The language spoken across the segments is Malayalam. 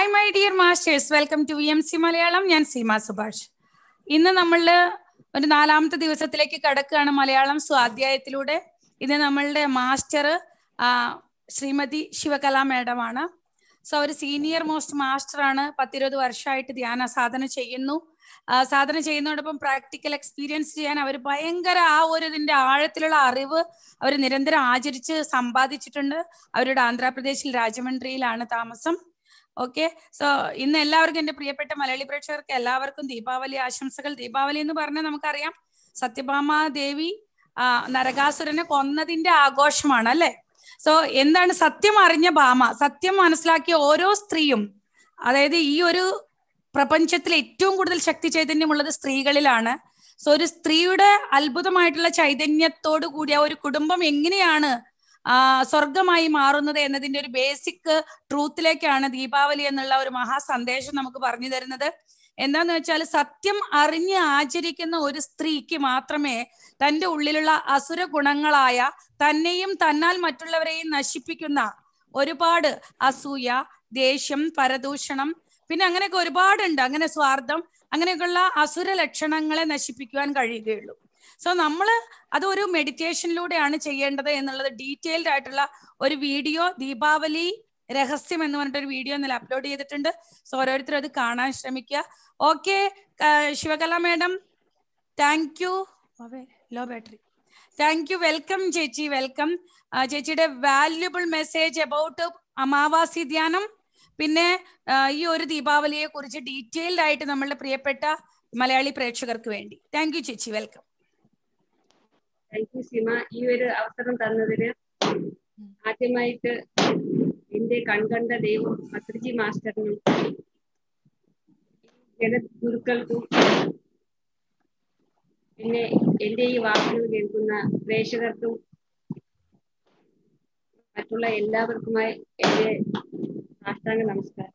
Hi my dear masters welcome to M C Malayalam ഞാൻ സീമ സുഭാഷ് ഇന്ന് നമ്മൾ ഒരു നാലാമത്തെ ദിവസത്തിലേക്ക് കടക്കുകയാണ് മലയാളം സ്വാധ്യായത്തിലൂടെ ഇന്ന് നമ്മളുടെ മാസ്റ്റർ ശ്രീമതി ശിവകല മേഡമാണ് സോ ഒരു സീനിയർ മോസ്റ്റ് മാസ്റ്റർ ആണ് പത്തിരുപത് വർഷമായിട്ട് ധ്യാന സാധന ചെയ്യുന്നു സാധന ചെയ്യുന്നതോടൊപ്പം പ്രാക്ടിക്കൽ എക്സ്പീരിയൻസ് ചെയ്യാൻ അവർ ഭയങ്കര ആ ഒരു ഇതിന്റെ ആഴത്തിലുള്ള അറിവ് അവർ നിരന്തരം ആചരിച്ച് സമ്പാദിച്ചിട്ടുണ്ട് അവരുടെ ആന്ധ്രാപ്രദേശിൽ രാജമണ്ഡ്രിയിലാണ് താമസം ഓക്കെ സോ ഇന്ന് എല്ലാവർക്കും എൻ്റെ പ്രിയപ്പെട്ട മലയാളി പ്രേക്ഷകർക്ക് എല്ലാവർക്കും ദീപാവലി ആശംസകൾ ദീപാവലി എന്ന് പറഞ്ഞാൽ നമുക്കറിയാം സത്യഭാമ ദേവി നരകാസുരനെ കൊന്നതിന്റെ ആഘോഷമാണ് അല്ലെ സോ എന്താണ് സത്യം അറിഞ്ഞ ഭാമ സത്യം മനസ്സിലാക്കിയ ഓരോ സ്ത്രീയും അതായത് ഈ ഒരു പ്രപഞ്ചത്തിൽ ഏറ്റവും കൂടുതൽ ശക്തി ചൈതന്യമുള്ളത് സ്ത്രീകളിലാണ് സോ ഒരു സ്ത്രീയുടെ അത്ഭുതമായിട്ടുള്ള ചൈതന്യത്തോടു കൂടിയ ഒരു കുടുംബം എങ്ങനെയാണ് സ്വർഗമായി മാറുന്നത് എന്നതിന്റെ ഒരു ബേസിക് ട്രൂത്തിലേക്കാണ് ദീപാവലി എന്നുള്ള ഒരു മഹാസന്ദേശം നമുക്ക് പറഞ്ഞു തരുന്നത് എന്താന്ന് വെച്ചാൽ സത്യം അറിഞ്ഞ് ആചരിക്കുന്ന ഒരു സ്ത്രീക്ക് മാത്രമേ തൻ്റെ ഉള്ളിലുള്ള അസുര ഗുണങ്ങളായ തന്നെയും തന്നാൽ മറ്റുള്ളവരെയും നശിപ്പിക്കുന്ന ഒരുപാട് അസൂയ ദേഷ്യം പരദൂഷണം പിന്നെ അങ്ങനെയൊക്കെ ഒരുപാടുണ്ട് അങ്ങനെ സ്വാർത്ഥം അങ്ങനെയൊക്കെയുള്ള അസുര ലക്ഷണങ്ങളെ നശിപ്പിക്കുവാൻ കഴിയുകയുള്ളൂ സോ നമ്മൾ അത് ഒരു മെഡിറ്റേഷനിലൂടെയാണ് ചെയ്യേണ്ടത് എന്നുള്ളത് ഡീറ്റെയിൽഡ് ആയിട്ടുള്ള ഒരു വീഡിയോ ദീപാവലി രഹസ്യം എന്ന് പറഞ്ഞിട്ട് ഒരു വീഡിയോ ഇന്നലെ അപ്ലോഡ് ചെയ്തിട്ടുണ്ട് സോ ഓരോരുത്തരും അത് കാണാൻ ശ്രമിക്കുക okay Sivakala madam thank you low battery thank you welcome ചേച്ചി വെൽക്കം ചേച്ചിയുടെ വാല്യുബിൾ മെസ്സേജ് അബൌട്ട് അമാവാസി ധ്യാനം പിന്നെ ഈ ഒരു ദീപാവലിയെ കുറിച്ച് ഡീറ്റെയിൽഡ് ആയിട്ട് നമ്മളുടെ പ്രിയപ്പെട്ട മലയാളി പ്രേക്ഷകർക്ക് വേണ്ടി താങ്ക് യു ചേച്ചി വെൽക്കം താങ്ക് യു സീമ ഈ ഒരു അവസരം തന്നതിന് ആദ്യമായിട്ട് എന്റെ കൺകണ്ട ദൈവം പത്രിജി മാസ്റ്ററിനും ജനഗുരുക്കൾക്കും പിന്നെ എന്റെ ഈ വാക്കുകൾ കേൾക്കുന്ന പ്രേക്ഷകർക്കും മറ്റുള്ള എല്ലാവർക്കുമായി എന്റെ സാഷ്ടാംഗ നമസ്കാരം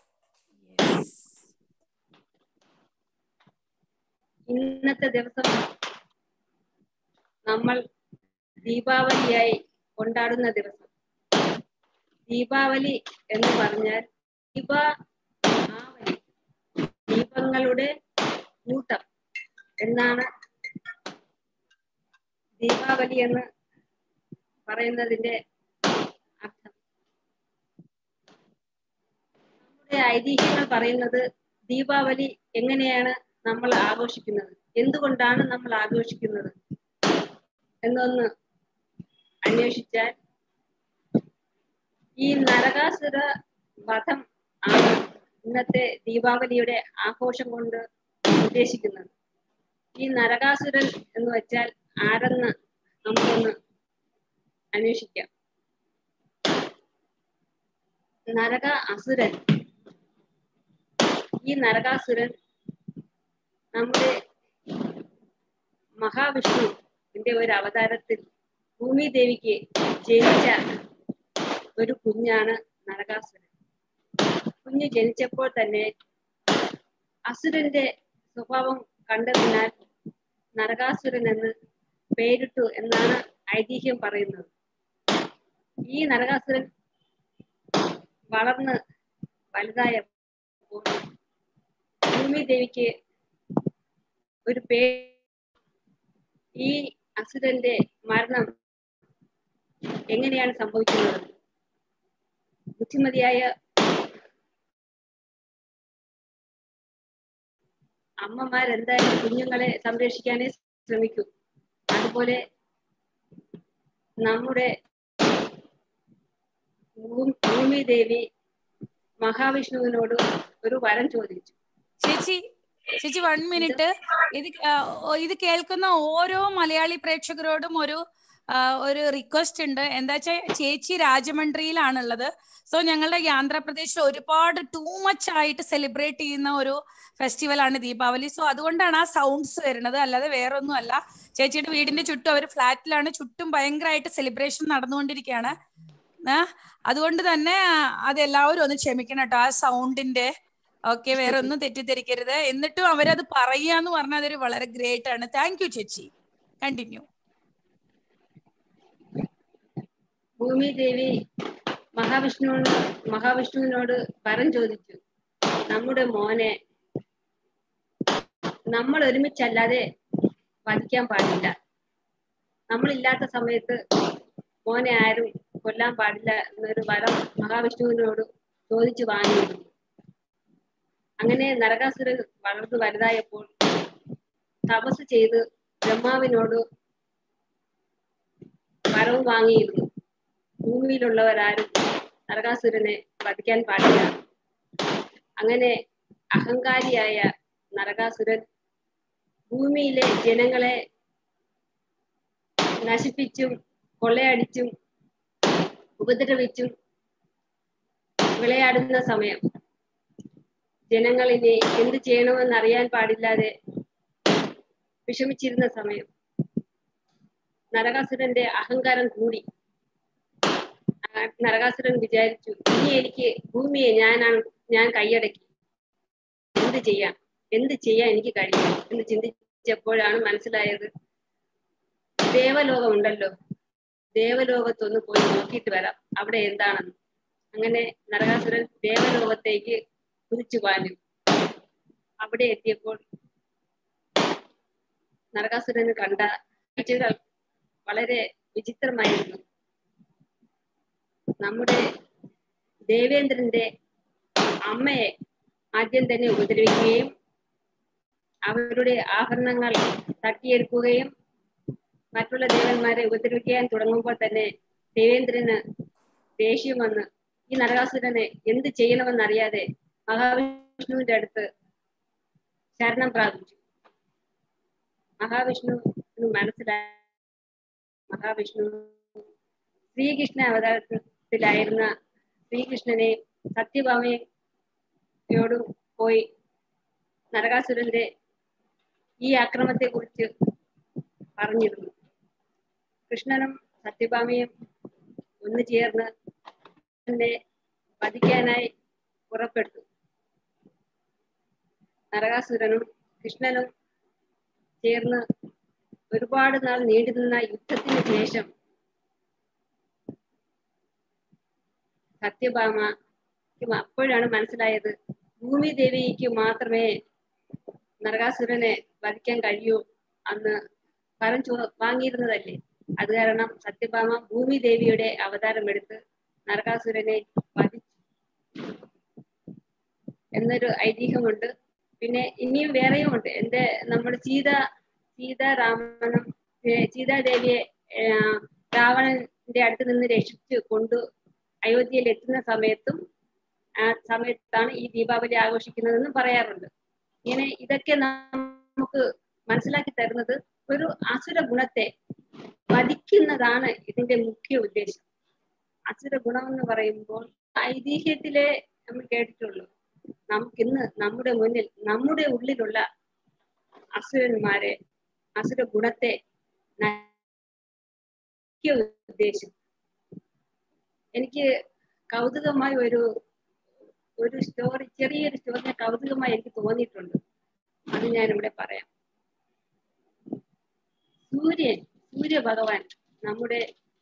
ഇന്നത്തെ ദിവസം നമ്മൾ ദീപാവലിയായി കൊണ്ടാടുന്ന ദിവസം ദീപാവലി എന്ന് പറഞ്ഞാൽ ദീപാവലി ദീപങ്ങളുടെ കൂട്ടം എന്നാണ് ദീപാവലി എന്ന് പറയുന്നതിന്റെ അർത്ഥം നമ്മുടെ ഐതിഹ്യങ്ങൾ പറയുന്നത് ദീപാവലി എങ്ങനെയാണ് നമ്മൾ ആഘോഷിക്കുന്നത് എന്തുകൊണ്ടാണ് നമ്മൾ ആഘോഷിക്കുന്നത് എന്നൊന്ന് അന്വേഷിച്ചാൽ ഈ നരകാസുര വധം ആണ് ഇന്നത്തെ ദീപാവലിയുടെ ആഘോഷം കൊണ്ട് ഉദ്ദേശിക്കുന്നത് ഈ നരകാസുരൻ എന്ന് വെച്ചാൽ ആരെന്ന് നമുക്കൊന്ന് അന്വേഷിക്കാം നരക അസുരൻ ഈ നരകാസുരൻ നമ്മുടെ മഹാവിഷ്ണുവിന്റെ ഒരു അവതാരത്തിൽ ഭൂമി ദേവിക്ക് ജനിച്ച ഒരു കുഞ്ഞാണ് നരകാസുരൻ കുഞ്ഞ് ജനിച്ചപ്പോൾ തന്നെ അസുരന്റെ സ്വഭാവം കണ്ടതിനാൽ നരകാസുരൻ എന്ന് പേരിട്ടു എന്നാണ് ഐതിഹ്യം പറയുന്നത് ഈ നരകാസുരൻ വളർന്ന് വലുതായ ഭൂമി ദേവിക്ക് ഒരു പേ ഈ അസുരന്റെ മരണം എങ്ങനെയാണ് സംഭവിക്കുന്നത് ബുദ്ധിമതിയായ അമ്മമാരെന്തായാലും കുഞ്ഞുങ്ങളെ സംരക്ഷിക്കാനേ ശ്രമിക്കൂ അതുപോലെ നമ്മുടെ ഭൂമി ദേവി മഹാവിഷ്ണുവിനോട് ഒരു വരം ചോദിച്ചു ചേച്ചി ചേച്ചി വൺ മിനിറ്റ് ഇത് ഇത് കേൾക്കുന്ന ഓരോ മലയാളി പ്രേക്ഷകരോടും ഒരു ഒരു റിക്വസ്റ്റ് ഉണ്ട് എന്താ വെച്ചാൽ ചേച്ചി രാജമണ്ഡ്രിയിലാണുള്ളത് സോ ഞങ്ങളുടെ ആന്ധ്രാപ്രദേശിൽ ഒരുപാട് ടൂ മച്ച് ആയിട്ട് സെലിബ്രേറ്റ് ചെയ്യുന്ന ഒരു ഫെസ്റ്റിവൽ ആണ് ദീപാവലി സോ അതുകൊണ്ടാണ് ആ സൗണ്ട്സ് വരുന്നത് അല്ലാതെ വേറൊന്നും അല്ല ചേച്ചിയുടെ വീടിന്റെ ചുറ്റും അവർ ഫ്ലാറ്റിലാണ് ചുറ്റും ഭയങ്കരമായിട്ട് സെലിബ്രേഷൻ നടന്നുകൊണ്ടിരിക്കുകയാണ് അതുകൊണ്ട് തന്നെ അതെല്ലാവരും ഒന്ന് ക്ഷമിക്കണം കേട്ടോ ആ സൗണ്ടിന്റെ ഓക്കെ വേറെ ഒന്നും തെറ്റിദ്ധരിക്കരുത് എന്നിട്ടും അവരത് പറയാന്ന് പറഞ്ഞാൽ അതൊരു വളരെ ഗ്രേറ്റ് ആണ് താങ്ക് യു ചേച്ചി കണ്ടിന്യൂ ഭൂമി ദേവി മഹാവിഷ്ണുവിനോട് മഹാവിഷ്ണുവിനോട് വരം ചോദിച്ചു നമ്മുടെ മോനെ നമ്മൾ ഒരുമിച്ചല്ലാതെ വധിക്കാൻ പാടില്ല നമ്മളില്ലാത്ത സമയത്ത് മോനെ ആരും കൊല്ലാൻ പാടില്ല എന്നൊരു വരം മഹാവിഷ്ണുവിനോട് ചോദിച്ചു വാങ്ങിയിരുന്നു അങ്ങനെ നരകാസുരൻ വളർന്നു വലുതായപ്പോൾ തപസ് ചെയ്ത് ബ്രഹ്മാവിനോട് വരവ് വാങ്ങിയിരുന്നു ഭൂമിയിലുള്ളവരാരും നരകാസുരനെ വധിക്കാൻ പാടില്ല അങ്ങനെ അഹങ്കാരിയായ നരകാസുരൻ ഭൂമിയിലെ ജനങ്ങളെ നശിപ്പിച്ചും കൊള്ളയടിച്ചും ഉപദ്രവിച്ചും വിളയാടുന്ന സമയം ജനങ്ങൾ ഇനി എന്ത് ചെയ്യണമെന്ന് അറിയാൻ പാടില്ലാതെ വിഷമിച്ചിരുന്ന സമയം നരകാസുരന്റെ അഹങ്കാരം കൂടി ആ നരകാസുരൻ വിചാരിച്ചു ഇനി എനിക്ക് ഭൂമിയെ ഞാനാണ് ഞാൻ കൈയടക്കി എന്ത് ചെയ്യാം എന്ത് ചെയ്യാൻ എനിക്ക് കഴിയും എന്ന് ചിന്തിച്ചപ്പോഴാണ് മനസ്സിലായത് ദേവലോകം ഉണ്ടല്ലോ ദേവലോകത്തൊന്ന് പോയി നോക്കിയിട്ട് വരാം അവിടെ എന്താണെന്ന് അങ്ങനെ നരകാസുരൻ ദേവലോകത്തേക്ക് കുതിച്ചു പാഞ്ഞു അവിടെ എത്തിയപ്പോൾ നരകാസുരന് കണ്ട കാഴ്ചകൾ വളരെ വിചിത്രമായിരുന്നു നമ്മുടെ ദേവേന്ദ്രന്റെ അമ്മയെ ആദ്യം തന്നെ ഉപദ്രവിക്കുകയും അവരുടെ ആഭരണങ്ങൾ തട്ടിയെടുക്കുകയും മറ്റുള്ള ദേവന്മാരെ ഉപദ്രവിക്കാൻ തുടങ്ങുമ്പോൾ തന്നെ ദേവേന്ദ്രന് ദേഷ്യം വന്ന് ഈ നരകാസുരനെ എന്ത് ചെയ്യണമെന്നറിയാതെ മഹാവിഷ്ണുവിന്റെ അടുത്ത് ശരണം പ്രാപിച്ചു മഹാവിഷ്ണു മനസ്സിലായി മഹാവിഷ്ണു ശ്രീകൃഷ്ണ അവതാരത്തിലായിരുന്ന ശ്രീകൃഷ്ണനെ സത്യഭാമയോടും പോയി നരകാസുരന്റെ ഈ ആക്രമത്തെ കുറിച്ച് പറഞ്ഞിരുന്നു കൃഷ്ണനും സത്യഭാമയും ഒന്നു ചേർന്ന് എന്നെ വധിക്കാനായി പുറപ്പെട്ടു നരകാസുരനും കൃഷ്ണനും ചേർന്ന് ഒരുപാട് നാൾ നീണ്ടുനിന്ന യുദ്ധത്തിന് ശേഷം സത്യഭാമയ്ക്കും അപ്പോഴാണ് മനസ്സിലായത് ഭൂമി ദേവിക്ക് മാത്രമേ നരകാസുരനെ വധിക്കാൻ കഴിയൂ അന്ന് വരം ചോ വാങ്ങിയിരുന്നതല്ലേ അത് കാരണം സത്യഭാമ ഭൂമി ദേവിയുടെ അവതാരം എടുത്ത് നരകാസുരനെ വധിച്ചു എന്നൊരു ഐതിഹ്യമുണ്ട് പിന്നെ ഇനിയും വേറെയും ഉണ്ട് എന്റെ നമ്മുടെ സീത സീതാരാമനും സീതാദേവിയെ രാവണന്റെ അടുത്ത് നിന്ന് രക്ഷിച്ച് കൊണ്ടു അയോധ്യയിൽ എത്തുന്ന സമയത്തും ആ സമയത്താണ് ഈ ദീപാവലി ആഘോഷിക്കുന്നതെന്നും പറയാറുണ്ട് ഇങ്ങനെ ഇതൊക്കെ നമുക്ക് മനസ്സിലാക്കി തരുന്നത് ഒരു അസുര ഗുണത്തെ വധിക്കുന്നതാണ് ഇതിന്റെ മുഖ്യ ഉദ്ദേശം അസുര ഗുണം എന്ന് പറയുമ്പോൾ ഐതിഹ്യത്തിലെ നമ്മൾ കേട്ടിട്ടുള്ളൂ നമുക്കിന്ന് നമ്മുടെ മുന്നിൽ നമ്മുടെ ഉള്ളിലുള്ള അസുരന്മാരെ അസുര ഗുണത്തെ ഉദ്ദേശം എനിക്ക് കൗതുകമായി ഒരു ഒരു സ്റ്റോറി ചെറിയൊരു സ്റ്റോറി കൗതുകമായി എനിക്ക് തോന്നിയിട്ടുണ്ട് അത് ഞാൻ ഇവിടെ പറയാം സൂര്യൻ സൂര്യ ഭഗവാൻ നമ്മുടെ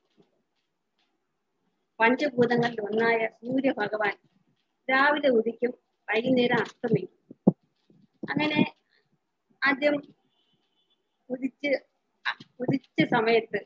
പഞ്ചഭൂതങ്ങളിൽ ഒന്നായ സൂര്യ ഭഗവാൻ രാവിലെ ഉദിക്കും വൈകുന്നേരം അസ്തമിക്കും അങ്ങനെ ആദ്യം ഉദിച്ച് ഉദിച്ച സമയത്ത്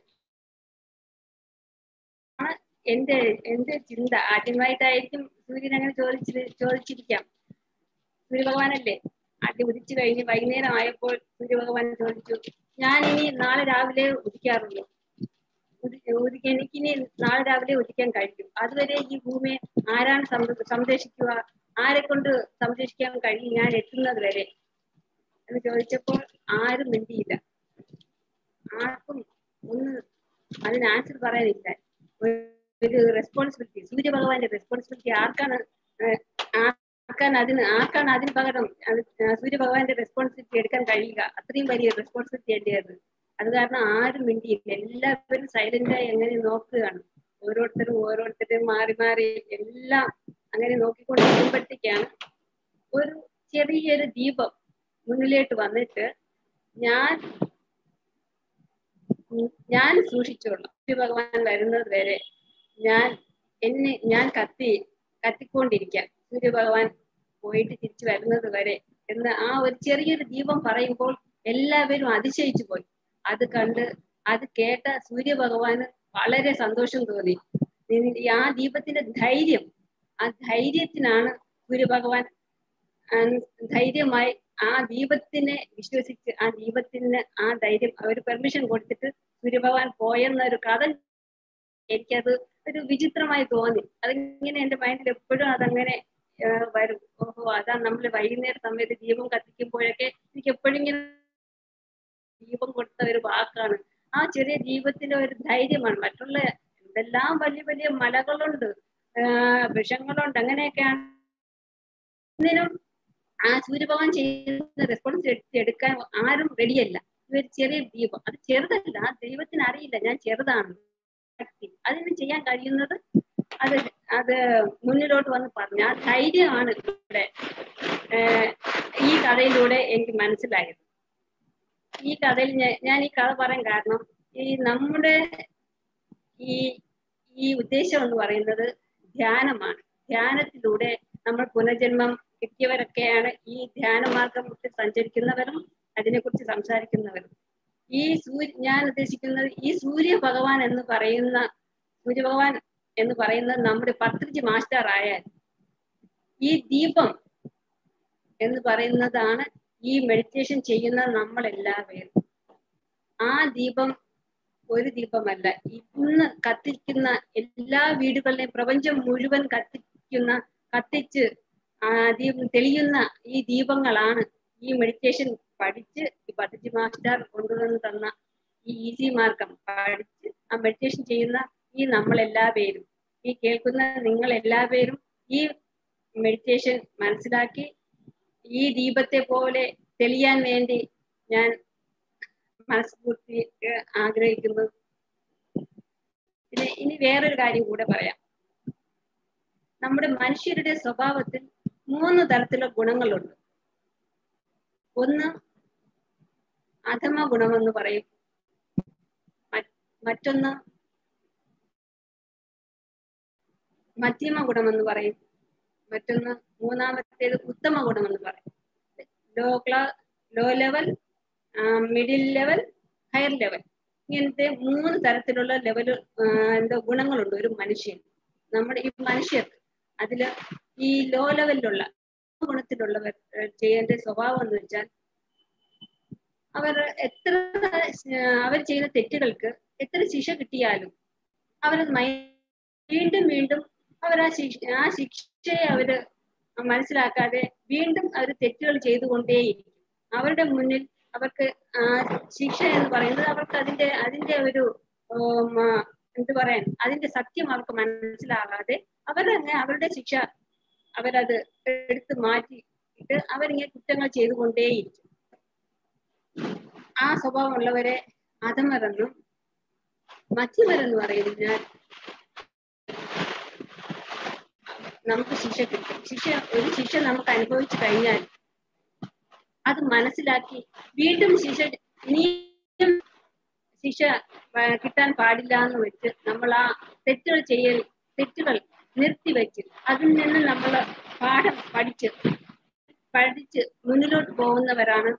ആണ് എന്റെ എന്റെ ചിന്ത ആദ്യമായിട്ടായിരിക്കും സൂര്യൻ അങ്ങനെ ചോദിച്ചത് ചോദിച്ചിരിക്കാം സൂര്യഭഗവാനല്ലേ ആദ്യം ഉദിച്ചു കഴിഞ്ഞ് വൈകുന്നേരം ആയപ്പോൾ സൂര്യഭഗവാൻ ചോദിച്ചു ഞാൻ ഇനി നാളെ രാവിലെ ഉദിക്കാറുള്ളൂ ഉദിക്കാൻ എനിക്കിനി നാളെ രാവിലെ ഉദിക്കാൻ കഴിയും അതുവരെ ഈ ഭൂമിയെ ആരാണ് സംരക്ഷിക്കുക ആരെ കൊണ്ട് സംരക്ഷിക്കാൻ കഴിയും ഞാൻ എത്തുന്നത് വരെ എന്ന് ചോദിച്ചപ്പോൾ ആരും മിണ്ടിയില്ല ആർക്കും ഒന്ന് അതിന് ആൻസർ പറയാനില്ല ഒരു റെസ്പോൺസിബിലിറ്റി സൂര്യഭഗവാന്റെ റെസ്പോൺസിബിലിറ്റി ആർക്കാണ് ആർക്കാണ് അതിന് ആർക്കാണ് അതിന് പകരം സൂര്യഭഗവാന്റെ റെസ്പോൺസിബിലിറ്റി എടുക്കാൻ കഴിയുക അത്രയും വലിയ റെസ്പോൺസിബിലിറ്റി അല്ലേ അത് കാരണം ആരും മിണ്ടിയില്ല എല്ലാവരും സൈലന്റായി എങ്ങനെ നോക്കുകയാണ് ഓരോരുത്തരും ഓരോരുത്തരും മാറി മാറി എല്ലാം അങ്ങനെ നോക്കിക്കൊണ്ടിരിക്കുമ്പോഴത്തേക്കാണ് ഒരു ചെറിയൊരു ദീപം മുന്നിലോട്ട് വന്നിട്ട് ഞാൻ ഞാൻ സൂക്ഷിച്ചോളാം ഭഗവാൻ വരുന്നത് വരെ ഞാൻ എന്നെ ഞാൻ കത്തി കത്തിക്കൊണ്ടിരിക്കാം സൂര്യഭഗവാൻ പോയിട്ട് തിരിച്ചു വരുന്നത് വരെ എന്ന് ആ ഒരു ചെറിയൊരു ദീപം പറയുമ്പോൾ എല്ലാവരും അതിശയിച്ചു പോയി അത് കണ്ട് അത് കേട്ട സൂര്യഭഗവാന് വളരെ സന്തോഷം തോന്നി ഈ ആ ദീപത്തിന്റെ ധൈര്യം ആ ധൈര്യത്തിനാണ് സൂര്യഭഗവാൻ ആ, ധൈര്യമായി ആ ദീപത്തിനെ വിശ്വസിച്ച് ആ ദീപത്തിന് ആ ധൈര്യം അവർ പെർമിഷൻ കൊടുത്തിട്ട് സൂര്യഭഗവാൻ പോയെന്നൊരു കഥ എനിക്കത് ഒരു വിചിത്രമായി തോന്നി അതിങ്ങനെ എന്റെ മൈൻഡിൽ എപ്പോഴും അതങ്ങനെ ആ, വരും ഓഹോ അതാ നമ്മൾ വൈകുന്നേര സമയത്ത് ദീപം കത്തിക്കുമ്പോഴൊക്കെ എനിക്ക് എപ്പോഴും ഇങ്ങനെ ദീപം കൊടുത്ത ഒരു വാക്കാണ് ആ ചെറിയ ദീപത്തിലെ ഒരു ധൈര്യമാണ് മറ്റുള്ള എന്തെല്ലാം വലിയ വലിയ മലകളുണ്ട് ആ, വൃക്ഷങ്ങളുണ്ട് അങ്ങനെയൊക്കെയാണ് ഒന്നിനും ആ സൂര്യഭഗവാൻ ചെയ്യുന്ന റെസ്പോൺസിബിലിറ്റി എടുക്കാൻ ആരും റെഡിയല്ല ഒരു ചെറിയ ദീപം അത് ചെറുതല്ല ആ ദൈവത്തിന് അറിയില്ല ഞാൻ ചെറുതാണ് ശക്തി അതിന് ചെയ്യാൻ കഴിയുന്നത് അത് അത് മുന്നിലോട്ട് വന്ന് പറഞ്ഞു ആ ധൈര്യമാണ് ഇവിടെ ഏഹ് ഈ കഥയിലൂടെ എനിക്ക് മനസ്സിലായത് ഈ കഥയിൽ ഞാൻ- ഞാൻ ഈ കഥ പറയാൻ കാരണം ഈ നമ്മുടെ ഈ ഈ ഉദ്ദേശം എന്ന് പറയുന്നത് ധ്യാനമാണ് ധ്യാനത്തിലൂടെ നമ്മൾ പുനർജന്മം കിട്ടിയവരൊക്കെയാണ് ഈ ധ്യാനമാർഗം വിട്ട് സഞ്ചരിക്കുന്നവരും അതിനെക്കുറിച്ച് സംസാരിക്കുന്നവരും ഈ സൂര്യ ഞാൻ ഉദ്ദേശിക്കുന്നത് ഈ സൂര്യ ഭഗവാൻ എന്ന് പറയുന്ന സൂര്യ ഭഗവാൻ എന്ന് പറയുന്നത് നമ്മുടെ പത്രിജി മാസ്റ്റർ ആയാൽ ഈ ദീപം എന്ന് പറയുന്നതാണ് ഈ മെഡിറ്റേഷൻ ചെയ്യുന്ന നമ്മളെല്ലാവരും ആ ദീപം ഒരു ദീപമല്ല ഇന്ന് കത്തിക്കുന്ന എല്ലാ വീടുകളിലെയും പ്രപഞ്ചം മുഴുവൻ കത്തിക്കുന്ന കത്തിച്ച് ആ ദീപം തെളിയുന്ന ഈ ദീപങ്ങളാണ് ഈ മെഡിറ്റേഷൻ പഠിച്ച് ഈ പദ്ധതി മാസ്റ്റർ കൊണ്ടുവന്ന് തന്ന ഈ ഈസി മാർഗം പഠിച്ച് ആ മെഡിറ്റേഷൻ ചെയ്യുന്ന ഈ നമ്മളെല്ലാ പേരും ഈ കേൾക്കുന്ന നിങ്ങൾ എല്ലാ പേരും ഈ മെഡിറ്റേഷൻ മനസ്സിലാക്കി ഈ ദീപത്തെ പോലെ തെളിയാൻ വേണ്ടി ഞാൻ മനസ്ഫൂർത്തി ഏഹ് ആഗ്രഹിക്കുന്നു പിന്നെ ഇനി വേറൊരു കാര്യം കൂടെ പറയാം നമ്മുടെ മനുഷ്യരുടെ സ്വഭാവത്തിൽ മൂന്ന് തരത്തിലുള്ള ഗുണങ്ങളുണ്ട് ഒന്ന് അധമ ഗുണമെന്ന് പറയും മറ്റ് മറ്റൊന്ന് മധ്യമ ഗുണമെന്ന് പറയും മറ്റൊന്ന് മൂന്നാമത്തേത് ഉത്തമ ഗുണമെന്ന് പറയും ലോ ക്ലാ low level middle level higher level ഇങ്ങനത്തെ മൂന്ന് തരത്തിലുള്ള ലെവൽ എന്താ ഗുണങ്ങളുണ്ട് ഒരു മനുഷ്യൻ നമ്മുടെ ഈ മനുഷ്യർക്ക് അതില് ഈ ലോ ലെവലിലുള്ള ഗുണത്തിലുള്ളവർ ഏഹ് ചെയ്യേണ്ട സ്വഭാവം എന്ന് വെച്ചാൽ അവർ എത്ര ഏഹ് അവർ ചെയ്യുന്ന തെറ്റുകൾക്ക് എത്ര ശിക്ഷ കിട്ടിയാലും അവരത് മൈ വീണ്ടും വീണ്ടും അവർ ആ ശിക്ഷ ആ ശിക്ഷയെ അവര് മനസ്സിലാക്കാതെ വീണ്ടും അവർ തെറ്റുകൾ ചെയ്തുകൊണ്ടേയിരിക്കും അവരുടെ മുന്നിൽ അവർക്ക് ആ ശിക്ഷ എന്ന് പറയുന്നത് അവർക്ക് അതിന്റെ അതിന്റെ ഒരു ഉം, ആ, എന്ത് പറയാൻ അതിന്റെ സത്യം അവർക്ക് മനസ്സിലാകാതെ അവരങ്ങനെ അവരുടെ ശിക്ഷ അവരത് എടുത്ത് മാറ്റിയിട്ട് അവരിങ്ങനെ കുറ്റങ്ങൾ ചെയ്തുകൊണ്ടേയിരിക്കും ആ സ്വഭാവമുള്ളവരെ അധമരെന്നും മധ്യമരെന്ന് പറയുന്നതിനാൽ നമുക്ക് ശിക്ഷ കിട്ടും ശിക്ഷ ഒരു ശിക്ഷ നമുക്ക് അനുഭവിച്ചു കഴിഞ്ഞാൽ അത് മനസ്സിലാക്കി വീണ്ടും ശിക്ഷ ഇനിയും ശിക്ഷ ആ, കിട്ടാൻ പാടില്ല എന്ന് വെച്ച് നമ്മൾ ആ തെറ്റുകൾ ചെയ്യൽ തെറ്റുകൾ നിർത്തിവെച്ച് അതിൽ നിന്ന് നമ്മൾ പാഠം പഠിച്ച് പഠിച്ച് മുന്നിലോട്ട് പോകുന്നവരാണ്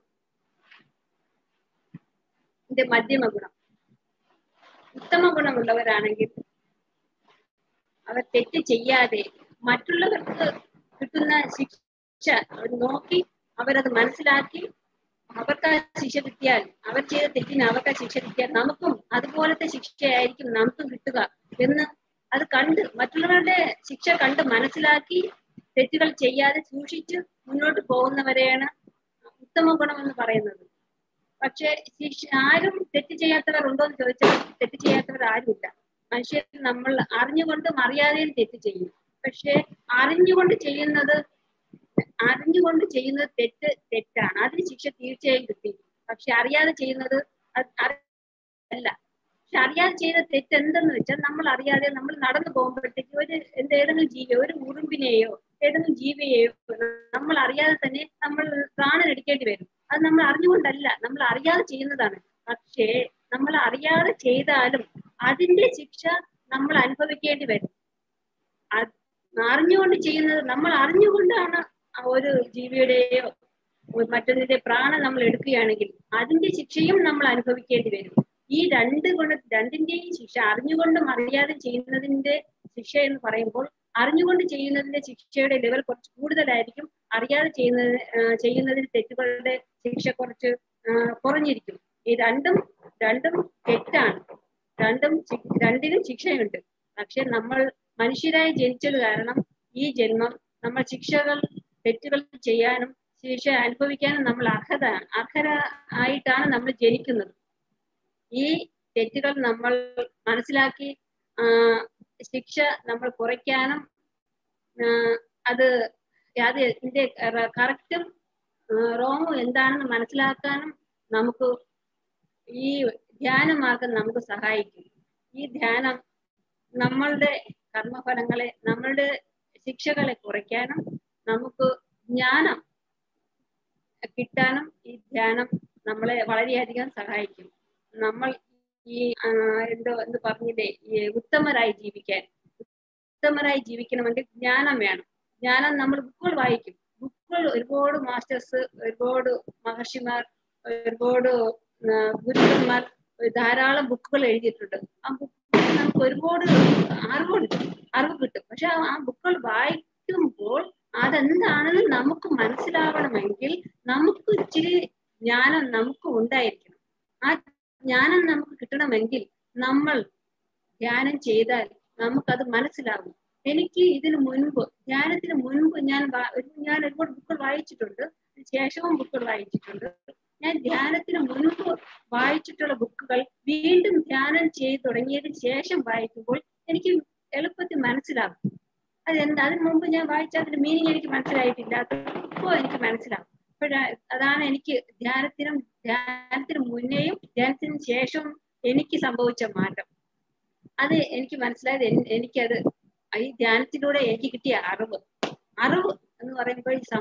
ഇതിന്റെ മധ്യമ ഗുണം ഉത്തമ ഗുണമുള്ളവരാണെങ്കിൽ അവർ തെറ്റ് ചെയ്യാതെ മറ്റുള്ളവർക്ക് കിട്ടുന്ന ശിക്ഷ അവർ നോക്കി അവരത് മനസ്സിലാക്കി അവർക്ക് ആ ശിക്ഷ കിട്ടിയാൽ അവർ ചെയ്ത തെറ്റിന് അവർക്ക് ആ ശിക്ഷ കിട്ടിയാൽ നമുക്കും അതുപോലത്തെ ശിക്ഷയായിരിക്കും നമുക്കും കിട്ടുക എന്ന് അത് കണ്ട് മറ്റുള്ളവരുടെ ശിക്ഷ കണ്ട് മനസ്സിലാക്കി തെറ്റുകൾ ചെയ്യാതെ സൂക്ഷിച്ച് മുന്നോട്ട് പോകുന്നവരെയാണ് ഉത്തമ ഗുണം എന്ന് പറയുന്നത് പക്ഷെ ശിക്ഷ ആരും തെറ്റ് ചെയ്യാത്തവർ ഉണ്ടോ എന്ന് ചോദിച്ചാൽ തെറ്റ് ചെയ്യാത്തവർ ആരുമില്ല മനുഷ്യർ നമ്മൾ അറിഞ്ഞുകൊണ്ടും അറിയാതെയും തെറ്റ് ചെയ്യും പക്ഷെ അറിഞ്ഞുകൊണ്ട് ചെയ്യുന്നത് അറിഞ്ഞുകൊണ്ട് ചെയ്യുന്നത് തെറ്റ് തെറ്റാണ് അതിന് ശിക്ഷ തീർച്ചയായും കിട്ടി പക്ഷെ അറിയാതെ ചെയ്യുന്നത് അത് അറി- അല്ല പക്ഷെ അറിയാതെ ചെയ്ത തെറ്റ് എന്തെന്ന് വെച്ചാൽ നമ്മൾ അറിയാതെ നമ്മൾ നടന്നു പോകുമ്പോഴത്തേക്ക് ഒരു എന്ത് ഏതെങ്കിലും ജീവി ഒരു ഉറുമ്പിനെയോ ഏതെങ്കിലും ജീവിയെയോ നമ്മൾ അറിയാതെ തന്നെ നമ്മൾ പ്രാണൻ എടുക്കേണ്ടി വരും അത് നമ്മൾ അറിഞ്ഞുകൊണ്ടല്ല നമ്മൾ അറിയാതെ ചെയ്യുന്നതാണ് പക്ഷേ നമ്മൾ അറിയാതെ ചെയ്താലും അതിന്റെ ശിക്ഷ നമ്മൾ അനുഭവിക്കേണ്ടി വരും അത് അറിഞ്ഞുകൊണ്ട് ചെയ്യുന്നത് നമ്മൾ അറിഞ്ഞുകൊണ്ടാണ് ആ ഒരു ജീവിയുടെയോ മറ്റൊന്നിന്റെ പ്രാണൻ നമ്മൾ എടുക്കുകയാണെങ്കിൽ അതിന്റെ ശിക്ഷയും നമ്മൾ അനുഭവിക്കേണ്ടി വരും ഈ രണ്ട് ഗുണ രണ്ടിന്റെയും ശിക്ഷ അറിഞ്ഞുകൊണ്ടും അറിയാതെ ചെയ്യുന്നതിന്റെ ശിക്ഷ എന്ന് പറയുമ്പോൾ അറിഞ്ഞുകൊണ്ട് ചെയ്യുന്നതിന്റെ ശിക്ഷയുടെ ലെവൽ കുറച്ച് കൂടുതലായിരിക്കും അറിയാതെ ചെയ്യുന്നത് ചെയ്യുന്നതിന് തെറ്റുകളുടെ ശിക്ഷ കുറച്ച് കുറഞ്ഞിരിക്കും ഈ രണ്ടും രണ്ടും തെറ്റാണ് രണ്ടും രണ്ടിനും ശിക്ഷയുണ്ട് പക്ഷെ നമ്മൾ മനുഷ്യരായി ജനിച്ചത് കാരണം ഈ ജന്മം നമ്മൾ ശിക്ഷകൾ തെറ്റുകൾ ചെയ്യാനും ശിക്ഷ അനുഭവിക്കാനും നമ്മൾ അർഹത അർഹര ആയിട്ടാണ് നമ്മൾ ജനിക്കുന്നത് ഈ തെറ്റുകൾ നമ്മൾ മനസ്സിലാക്കി ശിക്ഷ നമ്മൾ കുറയ്ക്കാനും അത് അത് ഇതിന്റെ കറക്റ്റും റോങ്ങും എന്താണെന്ന് മനസ്സിലാക്കാനും നമുക്ക് ഈ ധ്യാനമാർഗം നമുക്ക് സഹായിക്കും ഈ ധ്യാനം നമ്മളുടെ കർമ്മഫലങ്ങളെ നമ്മളുടെ ശിക്ഷകളെ കുറയ്ക്കാനും നമുക്ക് ജ്ഞാനം കിട്ടാനും ഈ ധ്യാനം നമ്മളെ വളരെയധികം സഹായിക്കും നമ്മൾ ഈ എന്തോ എന്ത് പറഞ്ഞില്ലേ ഈ ഉത്തമരായി ജീവിക്കാൻ ഉത്തമരായി ജീവിക്കണമെങ്കിൽ ജ്ഞാനം വേണം ജ്ഞാനം നമ്മൾ ബുക്കുകൾ വായിക്കും ബുക്കുകൾ ഒരുപാട് മാസ്റ്റേഴ്സ് ഒരുപാട് മഹർഷിമാർ ഒരുപാട് ഗുരുക്കന്മാർ ധാരാളം ബുക്കുകൾ എഴുതിയിട്ടുണ്ട് ആ ബുക്ക് നമുക്ക് ഒരുപാട് അറിവുണ്ട് അറിവ് കിട്ടും പക്ഷെ ആ ബുക്കുകൾ വായിക്കുമ്പോൾ അതെന്താണെന്ന് നമുക്ക് മനസ്സിലാവണമെങ്കിൽ നമുക്ക് ഇച്ചിരി ജ്ഞാനം നമുക്ക് ഉണ്ടായിരിക്കണം ആ ജ്ഞാനം നമുക്ക് കിട്ടണമെങ്കിൽ നമ്മൾ ധ്യാനം ചെയ്താൽ നമുക്കത് മനസ്സിലാവും എനിക്ക് ഇതിനു മുൻപ് ധ്യാനത്തിന് മുൻപ് ഞാൻ ഞാൻ ഒരുപാട് ബുക്കുകൾ വായിച്ചിട്ടുണ്ട് ശേഷവും ബുക്കുകൾ വായിച്ചിട്ടുണ്ട് ഞാൻ ധ്യാനത്തിന് മുൻപ് വായിച്ചിട്ടുള്ള ബുക്കുകൾ വീണ്ടും ധ്യാനം ചെയ്ത് തുടങ്ങിയതിന് ശേഷം വായിക്കുമ്പോൾ എനിക്ക് എളുപ്പത്തിൽ മനസ്സിലാവും അതെന്താ അതിന് മുമ്പ് ഞാൻ വായിച്ച അതിന്റെ മീനിങ് എനിക്ക് മനസ്സിലായിട്ടില്ല ഇപ്പോൾ എനിക്ക് മനസ്സിലാവും അപ്പോഴാ അതാണ് എനിക്ക് ധ്യാനത്തിനും ധ്യാനത്തിന് മുന്നേയും ധ്യാനത്തിന് ശേഷവും എനിക്ക് സംഭവിച്ച മാറ്റം അത് എനിക്ക് മനസ്സിലായത് എനിക്കത് ഈ ധ്യാനത്തിലൂടെ എനിക്ക് കിട്ടിയ അറിവ് അറിവ് എന്ന് പറയുമ്പോൾ ഈ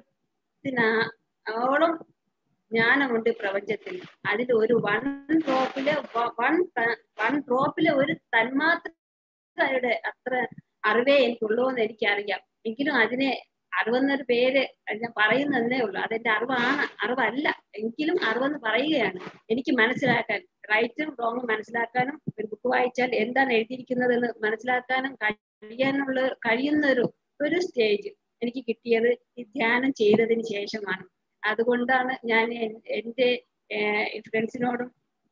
സമുദ്രത്തിനോളം ജ്ഞാനമുണ്ട് പ്രപഞ്ചത്തിൽ അതിൽ ഒരു വൺ ഡ്രോപ്പിലെ വൺ വൺ ഡ്രോപ്പിലെ ഒരു തന്മാത്രയുടെ അത്ര അറിവേ എനിക്കുള്ളൂ എന്ന് എനിക്കറിയാം എങ്കിലും അതിനെ അറിവെന്നൊരു പേര് ഞാൻ പറയുന്നതേ ഉള്ളൂ അതെന്റെ അറിവാണ് അറിവല്ല എങ്കിലും അറിവെന്ന് പറയുകയാണ് എനിക്ക് മനസ്സിലാക്കാൻ റൈറ്റും റോങ്ങും മനസ്സിലാക്കാനും ഒരു ബുക്ക് വായിച്ചാൽ എന്താണ് എഴുതിയിരിക്കുന്നത് എന്ന് മനസ്സിലാക്കാനും കഴിയാനുള്ള കഴിയുന്ന ഒരു ഒരു സ്റ്റേജ് എനിക്ക് കിട്ടിയത് ഈ ധ്യാനം ചെയ്തതിന് ശേഷമാണ് അതുകൊണ്ടാണ് ഞാൻ എൻ്റെ ഫ്രണ്ട്സിനോടും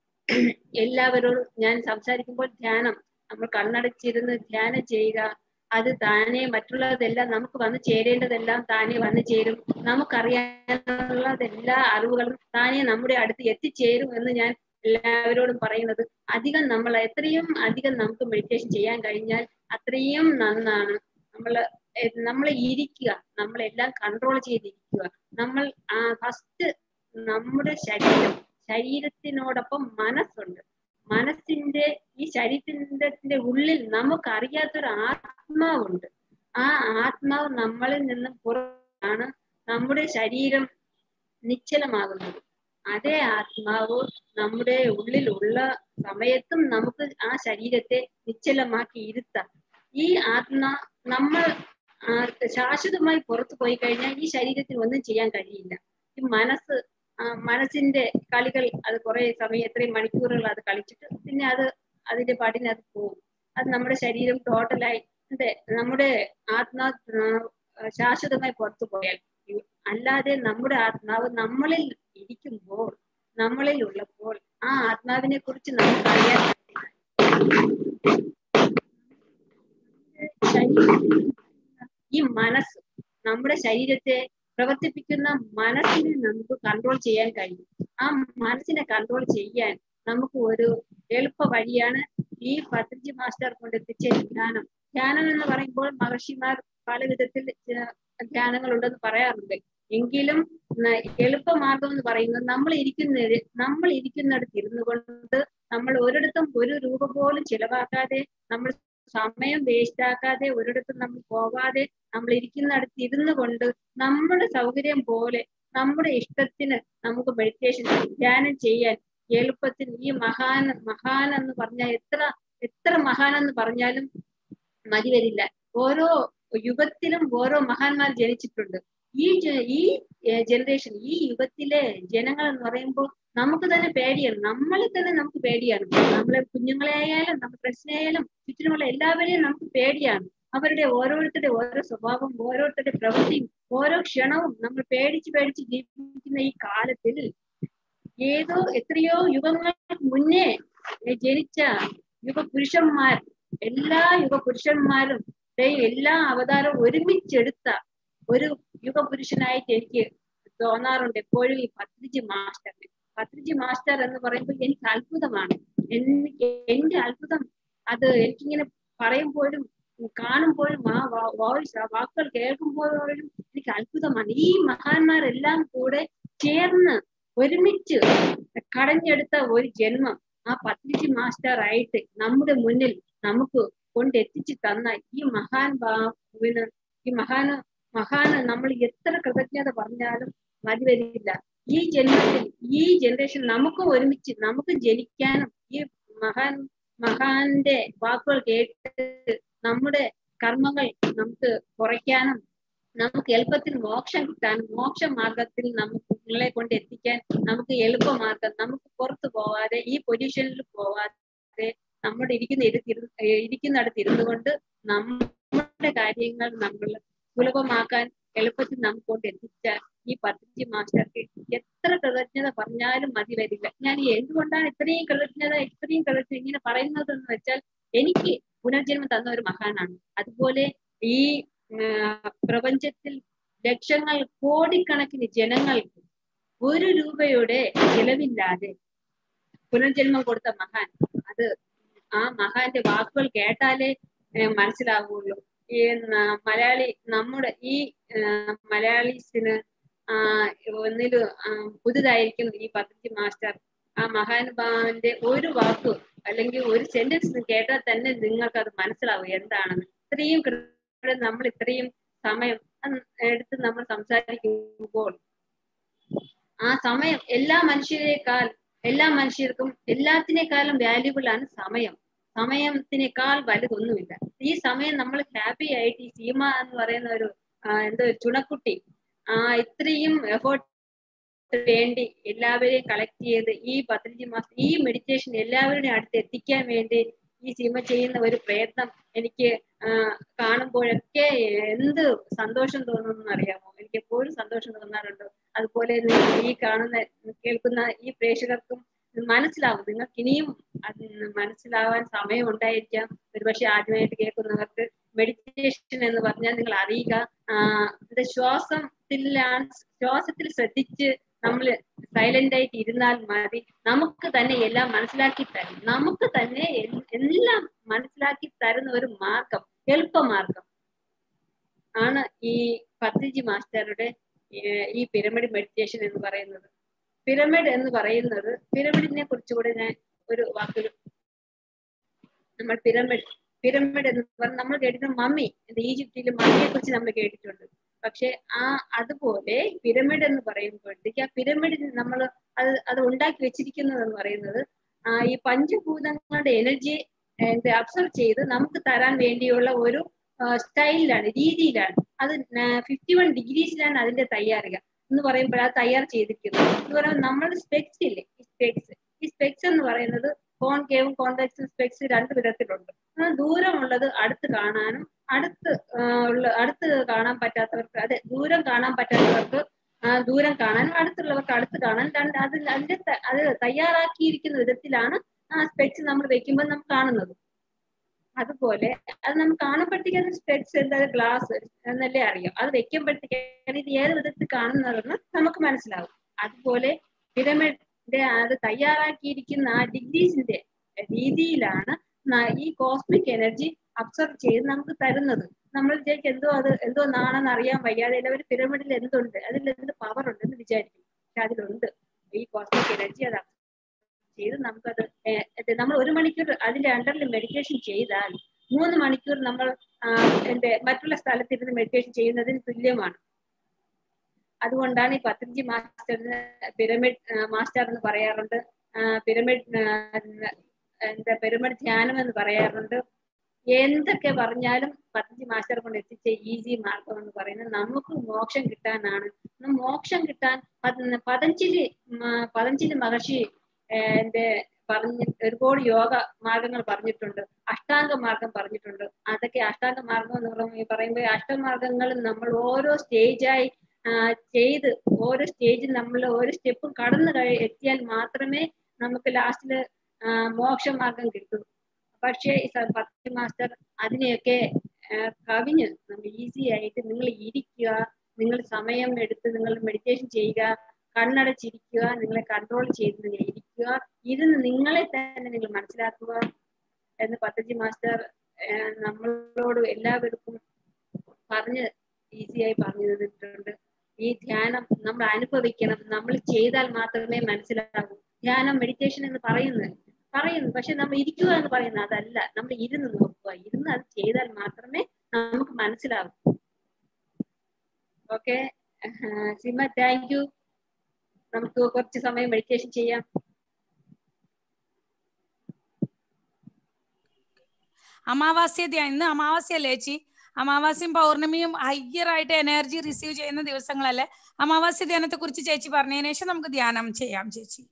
എല്ലാവരോടും ഞാൻ സംസാരിക്കുമ്പോൾ ധ്യാനം നമ്മൾ കണ്ണടച്ചിരുന്ന് ധ്യാനം ചെയ്യുക അത് താനെ മറ്റുള്ളതെല്ലാം നമുക്ക് വന്നു ചേരേണ്ടതെല്ലാം താനെ വന്നു ചേരും നമുക്കറിയാനുള്ളതെല്ലാ അറിവുകളും താനെ നമ്മുടെ അടുത്ത് എത്തിച്ചേരും എന്ന് ഞാൻ എല്ലാവരോടും പറയുന്നത് അധികം നമ്മൾ എത്രയും അധികം നമുക്ക് മെഡിറ്റേഷൻ ചെയ്യാൻ കഴിഞ്ഞാൽ അത്രയും നന്നാണ് നമ്മൾ നമ്മൾ ഇരിക്കുക നമ്മളെല്ലാം കൺട്രോൾ ചെയ്തിരിക്കുക നമ്മൾ ഫസ്റ്റ് നമ്മുടെ ശരീരം ശരീരത്തിനോടൊപ്പം മനസ്സുണ്ട് മനസ്സിന്റെ ഈ ശരീരത്തിന്റെ ഉള്ളിൽ നമുക്കറിയാത്തൊരു ആത്മാവുണ്ട് ആ ആത്മാവ് നമ്മളിൽ നിന്നും പുറത്താണ് നമ്മുടെ ശരീരം നിശ്ചലമാകുന്നത് അതേ ആത്മാവ് നമ്മുടെ ഉള്ളിലുള്ള സമയത്തും നമുക്ക് ആ ശരീരത്തെ നിശ്ചലമാക്കി ഇരുത്താം ഈ ആത്മ നമ്മൾ ശാശ്വതമായി പുറത്തു പോയി കഴിഞ്ഞാൽ ഈ ശരീരത്തിന് ഒന്നും ചെയ്യാൻ കഴിയില്ല ഈ മനസ്സ് മനസ്സിന്റെ കളികൾ അത് കുറെ സമയം എത്രയും മണിക്കൂറുകൾ അത് കളിച്ചിട്ട് പിന്നെ അത് അതിന്റെ പാട്ടിന് അത് പോകും അത് നമ്മുടെ ശരീരം ടോട്ടലായി അതെ നമ്മുടെ ആത്മാ ശാശ്വതമായി പുറത്തു പോയാൽ അല്ലാതെ നമ്മുടെ ആത്മാവ് നമ്മളിൽ ഇരിക്കുമ്പോൾ നമ്മളിൽ ഉള്ളപ്പോൾ ആ ആത്മാവിനെ കുറിച്ച് നമുക്കറിയാൻ ഈ മനസ്സ് നമ്മുടെ ശരീരത്തെ പ്രവർത്തിപ്പിക്കുന്ന മനസ്സിനെ നമുക്ക് കൺട്രോൾ ചെയ്യാൻ കഴിയും ആ മനസ്സിനെ കൺട്രോൾ ചെയ്യാൻ നമുക്ക് ഒരു എളുപ്പ വഴിയാണ് ഈ പത്രിജി മാസ്റ്റർ കൊണ്ടെത്തിച്ച ധ്യാനം ധ്യാനം എന്ന് പറയുമ്പോൾ മഹർഷിമാർ പല വിധത്തിൽ ധ്യാനങ്ങൾ ഉണ്ടെന്ന് പറയാറുണ്ട് എങ്കിലും എളുപ്പമാർഗം എന്ന് പറയുന്നത് നമ്മൾ ഇരിക്കുന്ന നമ്മൾ ഇരിക്കുന്നിടത്ത് ഇരുന്നു കൊണ്ട് നമ്മൾ ഒരിടത്തും ഒരു രൂപ പോലും ചിലവാക്കാതെ നമ്മൾ സമയം വേസ്റ്റ് ആക്കാതെ ഒരിടത്തും നമ്മൾ പോവാതെ നമ്മൾ ഇരിക്കുന്നിടത്ത് ഇരുന്നു കൊണ്ട് നമ്മുടെ സൗകര്യം പോലെ നമ്മുടെ ഇഷ്ടത്തിന് നമുക്ക് മെഡിറ്റേഷൻ ധ്യാനം ചെയ്യാൻ എളുപ്പത്തിൽ ഈ മഹാൻ മഹാൻ എന്ന് പറഞ്ഞാൽ എത്ര എത്ര മഹാൻ എന്ന് പറഞ്ഞാലും മതി വരില്ല ഓരോ യുഗത്തിലും ഓരോ മഹാന്മാർ ജനിച്ചിട്ടുണ്ട് ഈ ജ- ഈ ജനറേഷൻ ഈ യുഗത്തിലെ ജനങ്ങൾ എന്ന് പറയുമ്പോൾ നമുക്ക് തന്നെ പേടിയാണ് നമ്മളെ തന്നെ നമുക്ക് പേടിയാണ് നമ്മളെ കുഞ്ഞുങ്ങളെ ആയാലും നമ്മുടെ പ്രശ്നമായാലും ചുറ്റിനുമുള്ള എല്ലാവരെയും നമുക്ക് പേടിയാണ് അവരുടെ ഓരോരുത്തരുടെ ഓരോ സ്വഭാവം ഓരോരുത്തരുടെ പ്രവൃത്തിയും ഓരോ ക്ഷണവും നമ്മൾ പേടിച്ച് പേടിച്ച് ജീവിക്കുന്ന ഈ കാലത്തിൽ ഏതോ എത്രയോ യുഗങ്ങൾക്ക് മുന്നേ ജനിച്ച യുഗപുരുഷന്മാർ എല്ലാ യുഗപുരുഷന്മാരും ദൈവം എല്ലാ അവതാരവും ഒരുമിച്ചെടുത്ത ഒരു യുഗപുരുഷനായിട്ട് എനിക്ക് തോന്നാറുണ്ട് എപ്പോഴും ഈ പത്രിജി മാസ്റ്റർ പത്രിജി മാസ്റ്റർ എന്ന് പറയുമ്പോൾ എനിക്ക് അത്ഭുതമാണ് എനിക്ക് എന്റെ അത്ഭുതം അത് എനിക്കിങ്ങനെ പറയുമ്പോഴും കാണുമ്പോഴും ആ വോയിസ് ആ വാക്കുകൾ കേൾക്കുമ്പോഴും എനിക്ക് അത്ഭുതമാണ് ഈ മഹാന്മാരെല്ലാം കൂടെ ചേർന്ന് ഒരുമിച്ച് കടഞ്ഞെടുത്ത ഒരു ജന്മം ആ പത്രിജി മാസ്റ്റർ ആയിട്ട് നമ്മുടെ മുന്നിൽ നമുക്ക് കൊണ്ടെത്തിച്ചു തന്ന ഈ മഹാൻ ബാബുവിന് ഈ മഹാന് മഹാന് നമ്മൾ എത്ര കൃതജ്ഞത പറഞ്ഞാലും മതി വരില്ല ഈ ജന്മത്തിൽ ഈ ജനറേഷൻ നമുക്കും ഒരുമിച്ച് നമുക്കും ജനിക്കാനും ഈ മഹാൻ മഹാന്റെ വാക്കുകൾ കേട്ട് നമ്മുടെ കർമ്മങ്ങൾ നമുക്ക് കുറയ്ക്കാനും നമുക്ക് എളുപ്പത്തിൽ മോക്ഷം കിട്ടാനും മോക്ഷ മാർഗത്തിൽ നമുക്ക് നിങ്ങളെ കൊണ്ട് എത്തിക്കാൻ നമുക്ക് എളുപ്പമാർഗം നമുക്ക് പുറത്തു പോവാതെ ഈ പൊല്യൂഷനിൽ പോവാതെ നമ്മുടെ ഇരിക്കുന്ന ഇരിക്കുന്നിടത്ത് ഇരുന്നു കൊണ്ട് നമ്മുടെ കാര്യങ്ങൾ നമ്മൾ സുലഭമാക്കാൻ എളുപ്പത്തിൽ നമുക്ക് കൊണ്ട് എത്തിച്ചാൽ ഈ പത്രിജി മാസ്റ്റർക്ക് എത്ര കൃതജ്ഞത പറഞ്ഞാലും മതി വരില്ല ഞാൻ എന്തുകൊണ്ടാണ് ഇത്രയും കൃതജ്ഞത ഇത്രയും കൃതജ്ഞത ഇങ്ങനെ പറയുന്നത് എന്ന് വെച്ചാൽ എനിക്ക് പുനർജന്മം തന്ന ഒരു മഹാനാണ് അതുപോലെ ഈ പ്രപഞ്ചത്തിൽ ലക്ഷങ്ങൾ കോടിക്കണക്കിന് ജനങ്ങൾക്ക് ഒരു രൂപയുടെ ചിലവില്ലാതെ പുനർജന്മം കൊടുത്ത മഹാൻ അത് ആ മഹാന്റെ വാക്കുകൾ കേട്ടാലേ മനസ്സിലാവുള്ളൂ ഈ മലയാളി നമ്മുടെ ഈ മലയാളീസിന് ഒന്നിലും പുതുതായിരിക്കും ഈ പത്രിജി മാസ്റ്റർ ആ മഹാനുഭാവന്റെ ഒരു വാക്ക് അല്ലെങ്കിൽ ഒരു സെന്റൻസ് കേട്ടാൽ തന്നെ നിങ്ങൾക്ക് അത് മനസ്സിലാവും എന്താണെന്ന് ഇത്രയും നമ്മൾ ഇത്രയും സമയം എടുത്ത് നമ്മൾ സംസാരിക്കുമ്പോൾ ആ സമയം എല്ലാ മനുഷ്യരെക്കാൾ എല്ലാ മനുഷ്യർക്കും എല്ലാത്തിനേക്കാളും വാല്യുബിൾ ആണ് സമയം സമയത്തിനേക്കാൾ വലുതൊന്നുമില്ല ഈ സമയം നമ്മൾ ഹാപ്പി ആയിട്ട് ഈ സീമ എന്ന് പറയുന്ന ഒരു എന്തോ ഒരു ചുണക്കുട്ടി ആ ഇത്രയും എഫേർട്ട് വേണ്ടി എല്ലാവരെയും കളക്ട് ചെയ്ത് ഈ പതിനഞ്ച് മാസം ഈ മെഡിറ്റേഷൻ എല്ലാവരുടെയും അടുത്ത് എത്തിക്കാൻ വേണ്ടി ഈ സീമ ചെയ്യുന്ന ഒരു പ്രയത്നം എനിക്ക് കാണുമ്പോഴൊക്കെ എന്ത് സന്തോഷം തോന്നുന്നു അറിയാമോ എനിക്ക് എപ്പോഴും സന്തോഷം തോന്നാറുണ്ട് അതുപോലെ ഈ കാണുന്ന കേൾക്കുന്ന ഈ പ്രേക്ഷകർക്കും മനസ്സിലാവും നിങ്ങൾക്ക് ഇനിയും മനസ്സിലാവാൻ സമയം ഉണ്ടായിരിക്കാം ഒരുപക്ഷെ ആദ്യമായിട്ട് കേൾക്കുന്നവർക്ക് മെഡിറ്റേഷൻ എന്ന് പറഞ്ഞാൽ നിങ്ങൾ അറിയുക ഇത് ശ്വാസത്തിലാണ് ശ്വാസത്തിൽ ശ്രദ്ധിച്ച് നമ്മൾ സൈലന്റ് ആയിട്ട് ഇരുന്നാൽ മതി നമുക്ക് തന്നെ എല്ലാം മനസ്സിലാക്കി തരും നമുക്ക് തന്നെ എല്ലാം മനസ്സിലാക്കി തരുന്ന ഒരു മാർഗം എളുപ്പമാർഗം ആണ് ഈ പത്രിജി മാസ്റ്ററുടെ ഈ പിരമിഡ് മെഡിറ്റേഷൻ എന്ന് പറയുന്നത് പിരമിഡ് എന്ന് പറയുന്നത് പിരമിഡിനെ കുറിച്ചുകൂടെ ഞാൻ ഒരു വാക്കിൽ നമ്മൾ പിരമിഡ് പിരമിഡ് എന്ന് പറഞ്ഞാൽ നമ്മൾ കേട്ടിട്ടുണ്ട് മമ്മി ഈജിപ്തിൽ മമ്മിയെ കുറിച്ച് നമ്മൾ കേട്ടിട്ടുണ്ട് പക്ഷെ ആ അതുപോലെ പിരമിഡ് എന്ന് പറയുമ്പോഴത്തേക്ക് ആ പിരമിഡിൽ നമ്മൾ അത് അത് ഉണ്ടാക്കി വെച്ചിരിക്കുന്നത് എന്ന് പറയുന്നത് ആ ഈ പഞ്ചഭൂതങ്ങളുടെ എനർജി അബ്സർവ് ചെയ്ത് നമുക്ക് തരാൻ വേണ്ടിയുള്ള ഒരു സ്റ്റൈലിലാണ് രീതിയിലാണ് അത് ഫിഫ്റ്റി വൺ ഡിഗ്രീസിലാണ് അതിന്റെ തയ്യാറുക എന്ന് പറയുമ്പോൾ അത് തയ്യാർ ചെയ്തിരിക്കുന്നത് എന്ന് പറയുമ്പോൾ നമ്മൾ സ്പെക്സ് ഇല്ലേ ഈ സ്പെക്സ് ഈ സ്പെക്സ് എന്ന് പറയുന്നത് കോൺകേവും കോൺവെക്സും സ്പെക്സ് രണ്ട് വിധത്തിലുണ്ട് ദൂരമുള്ളത് അടുത്ത് കാണാനും അടുത്ത് ഉള്ള അടുത്ത് കാണാൻ പറ്റാത്തവർക്ക് അതെ ദൂരം കാണാൻ പറ്റാത്തവർക്ക് ദൂരം കാണാനും അടുത്തുള്ളവർക്ക് അടുത്ത് കാണാൻ രണ്ട് അതിൽ അതിന്റെ അത് തയ്യാറാക്കിയിരിക്കുന്ന വിധത്തിലാണ് ആ സ്പെക്സ് നമ്മൾ വെക്കുമ്പോൾ നമ്മൾ കാണുന്നത് അതുപോലെ അത് നമുക്ക് കാണുമ്പോഴത്തേക്ക് അത് സ്പെക്സ് എന്താ ഗ്ലാസ് എന്നല്ലേ അറിയാം അത് വെക്കുമ്പോഴത്തേക്കാണ് ഇത് ഏത് വിധത്തിൽ കാണുന്നതെന്ന് നമുക്ക് മനസ്സിലാവും അതുപോലെ പിരമിഡിന്റെ അത് തയ്യാറാക്കിയിരിക്കുന്ന ആ ഡിഗ്രീസിന്റെ രീതിയിലാണ് ഈ കോസ്മിക് എനർജി അബ്സർവ് ചെയ്ത് നമുക്ക് തരുന്നത് നമ്മൾ വിചാരിക്കും എന്തോ അത് എന്തോ നാണെന്ന് അറിയാൻ വയ്യാതെ ഒരു പിരമിഡിൽ എന്തുണ്ട് അതിൽ എന്ത് പവർ ഉണ്ട് എന്ന് വിചാരിക്കും പക്ഷെ അതിലുണ്ട് ഈ കോസ്മിക് എനർജി അത് ചെയ്ത് നമുക്കത് നമ്മൾ ഒരു മണിക്കൂർ അതിന്റെ അണ്ടറിൽ മെഡിറ്റേഷൻ ചെയ്താൽ മൂന്ന് മണിക്കൂർ നമ്മൾ എന്റെ മറ്റുള്ള സ്ഥലത്തിരുന്ന് മെഡിറ്റേഷൻ ചെയ്യുന്നതിന് തുല്യമാണ് അതുകൊണ്ടാണ് ഈ പത്രജി മാസ്റ്ററിന് പിരമിഡ് മാസ്റ്റർ എന്ന് പറയാറുണ്ട് പിരമിഡ് എന്താ പിരമിഡ് ധ്യാനം എന്ന് പറയാറുണ്ട് എന്തൊക്കെ പറഞ്ഞാലും പത്തഞ്ച് മാസ്റ്റർ കൊണ്ട് എത്തിച്ച ഈസി മാർഗം എന്ന് പറയുന്നത് നമുക്ക് മോക്ഷം കിട്ടാനാണ് ഉം മോക്ഷം കിട്ടാൻ പത- പതഞ്ജലി മ- പതഞ്ജലി മഹർഷി ഏർ എന്റെ പറഞ്ഞ് ഒരുപാട് യോഗ മാർഗങ്ങൾ പറഞ്ഞിട്ടുണ്ട് അഷ്ടാംഗ മാർഗം പറഞ്ഞിട്ടുണ്ട് അതൊക്കെ അഷ്ടാംഗ മാർഗം എന്ന് പറയുമ്പോൾ പറയുമ്പോൾ അഷ്ടമാർഗങ്ങൾ നമ്മൾ ഓരോ സ്റ്റേജായി ചെയ്ത് ഓരോ സ്റ്റേജിൽ നമ്മൾ ഓരോ സ്റ്റെപ്പും കടന്നു കഴി എത്തിയാൽ മാത്രമേ നമുക്ക് ലാസ്റ്റില് മോക്ഷമാർഗം കിട്ടൂ പക്ഷേ ഈ സ- പത്നി മാസ്റ്റർ അതിനെയൊക്കെ ആ, കവിഞ്ഞ് നമ്മൾ ഈസി ആയിട്ട് നിങ്ങൾ ഇരിക്കുക നിങ്ങൾ സമയം എടുത്ത് നിങ്ങൾ മെഡിറ്റേഷൻ ചെയ്യുക കണ്ണടച്ചിരിക്കുക നിങ്ങളെ കൺട്രോൾ ചെയ്ത് നിങ്ങൾ ഇരിക്കുക ഇരുന്ന് നിങ്ങളെ തന്നെ നിങ്ങൾ മനസ്സിലാക്കുക എന്ന് പത്തജി മാസ്റ്റർ ആ, നമ്മളോട് എല്ലാവർക്കും പറഞ്ഞ് ഈസിയായി പറഞ്ഞു തന്നിട്ടുണ്ട് ഈ ധ്യാനം നമ്മൾ അനുഭവിക്കണം നമ്മൾ ചെയ്താൽ മാത്രമേ മനസ്സിലാകൂ ധ്യാനം മെഡിറ്റേഷൻ എന്ന് പറയുന്നത് പറയുന്നു പക്ഷെ നമ്മൾ ഇരിക്കുക എന്ന് പറയുന്നത് അതല്ല നമ്മൾ ഇരുന്ന് നോക്കുക ഇരുന്ന് അത് ചെയ്താൽ മാത്രമേ നമുക്ക് മനസ്സിലാകൂ ഓക്കെ സിമ താങ്ക് യു നമുക്ക് കുറച്ച് സമയം മെഡിറ്റേഷൻ ചെയ്യാം അമാവാസ്യ ധ്യാ- ഇന്ന് അമാവാസ്യല്ലേ ചേച്ചി അമാവാസ്യയും പൗർണമിയും ഹയ്യർ ആയിട്ട് എനർജി റിസീവ് ചെയ്യുന്ന ദിവസങ്ങളല്ലേ അമാവാസ്യ ധ്യാനത്തെ കുറിച്ച് ചേച്ചി പറഞ്ഞതിന് ശേഷം നമുക്ക് ധ്യാനം ചെയ്യാം ചേച്ചി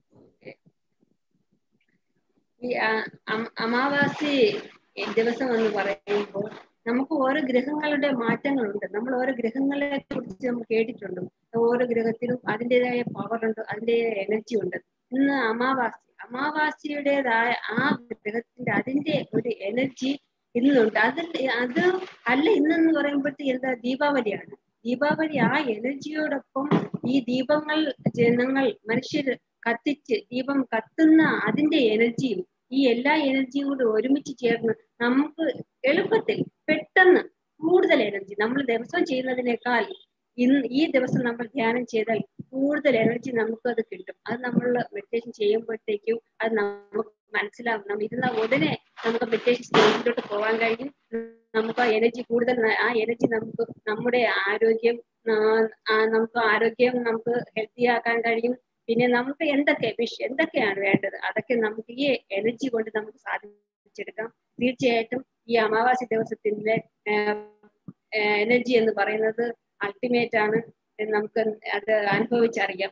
ഈ ആ- അമ- അമാവാസി ദിവസം എന്ന് പറയുമ്പോൾ നമുക്ക് ഓരോ ഗ്രഹങ്ങളുടെ മാറ്റങ്ങളുണ്ട് നമ്മൾ ഓരോ ഗ്രഹങ്ങളെ കുറിച്ച് നമ്മൾ കേട്ടിട്ടുണ്ട് ഓരോ ഗ്രഹത്തിലും അതിൻ്റെതായ പവർ ഉണ്ട് അതിൻ്റെതായ എനർജി ഉണ്ട് ഇന്ന് അമാവാസി അമാവാസിയുടേതായ ആ ഗ്രഹത്തിന്റെ അതിന്റെ ഒരു എനർജി ഇന്നുണ്ട് അതിൽ അത് അല്ല ഇന്നെന്ന് പറയുമ്പോഴത്തേക്ക് എന്താ ദീപാവലിയാണ് ദീപാവലി ആ എനർജിയോടൊപ്പം ഈ ദീപങ്ങൾ ജനങ്ങൾ മനുഷ്യർ കത്തിച്ച് ദീപം കത്തുന്ന അതിന്റെ എനർജിയും ഈ എല്ലാ എനർജിയും കൂടി ഒരുമിച്ച് ചേർന്ന് നമുക്ക് എളുപ്പത്തിൽ പെട്ടെന്ന് കൂടുതൽ എനർജി നമ്മൾ ദിവസം ചെയ്യുന്നതിനേക്കാൾ ഇന്ന് ഈ ദിവസം നമ്മൾ ധ്യാനം ചെയ്താൽ കൂടുതൽ എനർജി നമുക്ക് അത് കിട്ടും അത് നമ്മൾ മെഡിറ്റേഷൻ ചെയ്യുമ്പോഴത്തേക്കും അത് നമുക്ക് മനസ്സിലാവും നമ്മൾ ഇരുന്ന ഉടനെ നമുക്ക് മെഡിറ്റേഷൻ സ്റ്റേജിലോട്ട് പോകാൻ കഴിയും നമുക്ക് ആ എനർജി കൂടുതൽ ന- ആ എനർജി നമുക്ക് നമ്മുടെ ആരോഗ്യം ആ, ആ, നമുക്ക് ആരോഗ്യം നമുക്ക് ഹെൽത്തി ആക്കാൻ കഴിയും പിന്നെ നമുക്ക് എന്തൊക്കെ വിഷ് എന്തൊക്കെയാണ് വേണ്ടത് അതൊക്കെ നമുക്ക് ഈ എനർജി കൊണ്ട് നമുക്ക് സാധിച്ചെടുക്കാം തീർച്ചയായിട്ടും ഈ അമാവാസി ദിവസത്തിന്റെ എനർജി എന്ന് പറയുന്നത് അൾട്ടിമേറ്റ് ആണ് എന്ന് നമുക്ക് അത് അനുഭവിച്ചറിയാം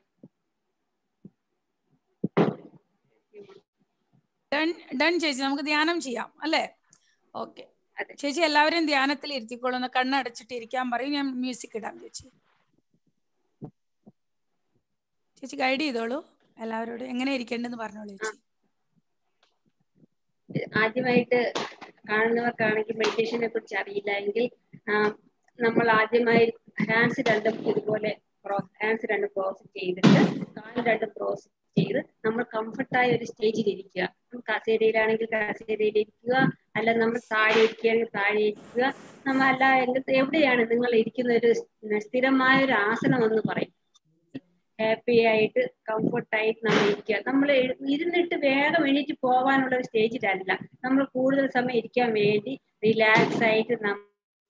ഡൺ ഡൺ ചേച്ചി നമുക്ക് ധ്യാനം ചെയ്യാം അല്ലേ ഓക്കെ അതെ. ചേച്ചി എല്ലാവരെയും ധ്യാനത്തിൽ ഇരുത്തിക്കോളൂ ഒന്ന് കണ്ണടച്ചിട്ട് ഇരിക്കാൻ പറയും ഞാൻ മ്യൂസിക് ഇടാം ചേച്ചി ചേച്ചി ഗൈഡ് ചെയ്തോളൂ എല്ലാവരോടും എങ്ങനെ ഇരിക്കേണ്ടെന്ന് പറഞ്ഞോളൂ ചേച്ചി ആദ്യമായിട്ട് കാണുന്നവർക്കാണെങ്കിൽ മെഡിറ്റേഷനെ കുറിച്ച് അറിയില്ല എങ്കിൽ ആ, നമ്മൾ ആദ്യമായി ഹാൻഡ്സ് രണ്ടും ഇതുപോലെ ഹാൻഡ്സ് രണ്ടും ക്രോസ് ചെയ്തിട്ട് കാൽ രണ്ടും ക്രോസ് ചെയ്ത് നമ്മൾ കംഫർട്ടായ ഒരു സ്റ്റേജിൽ ഇരിക്കുക നമ്മൾ കസേരയിലാണെങ്കിൽ കസേരയിൽ ഇരിക്കുക അല്ല നമ്മൾ താഴെ ഇരിക്കുകയാണെങ്കിൽ താഴെ ഇരിക്കുക നമ്മൾ അല്ല എങ്കിൽ എവിടെയാണ് നിങ്ങൾ ഇരിക്കുന്ന ഒരു സ്ഥിരമായ ഒരു ആസനം എന്ന് പറയും ഹാപ്പി ആയിട്ട് കംഫർട്ടായിട്ട് നമ്മൾ ഇരിക്കുക നമ്മൾ ഇരുന്നിട്ട് വേഗം എണീറ്റ് പോകാനുള്ള ഒരു സ്റ്റേജിലല്ല നമ്മൾ കൂടുതൽ സമയം ഇരിക്കാൻ വേണ്ടി റിലാക്സ് ആയിട്ട് നമ്മൾ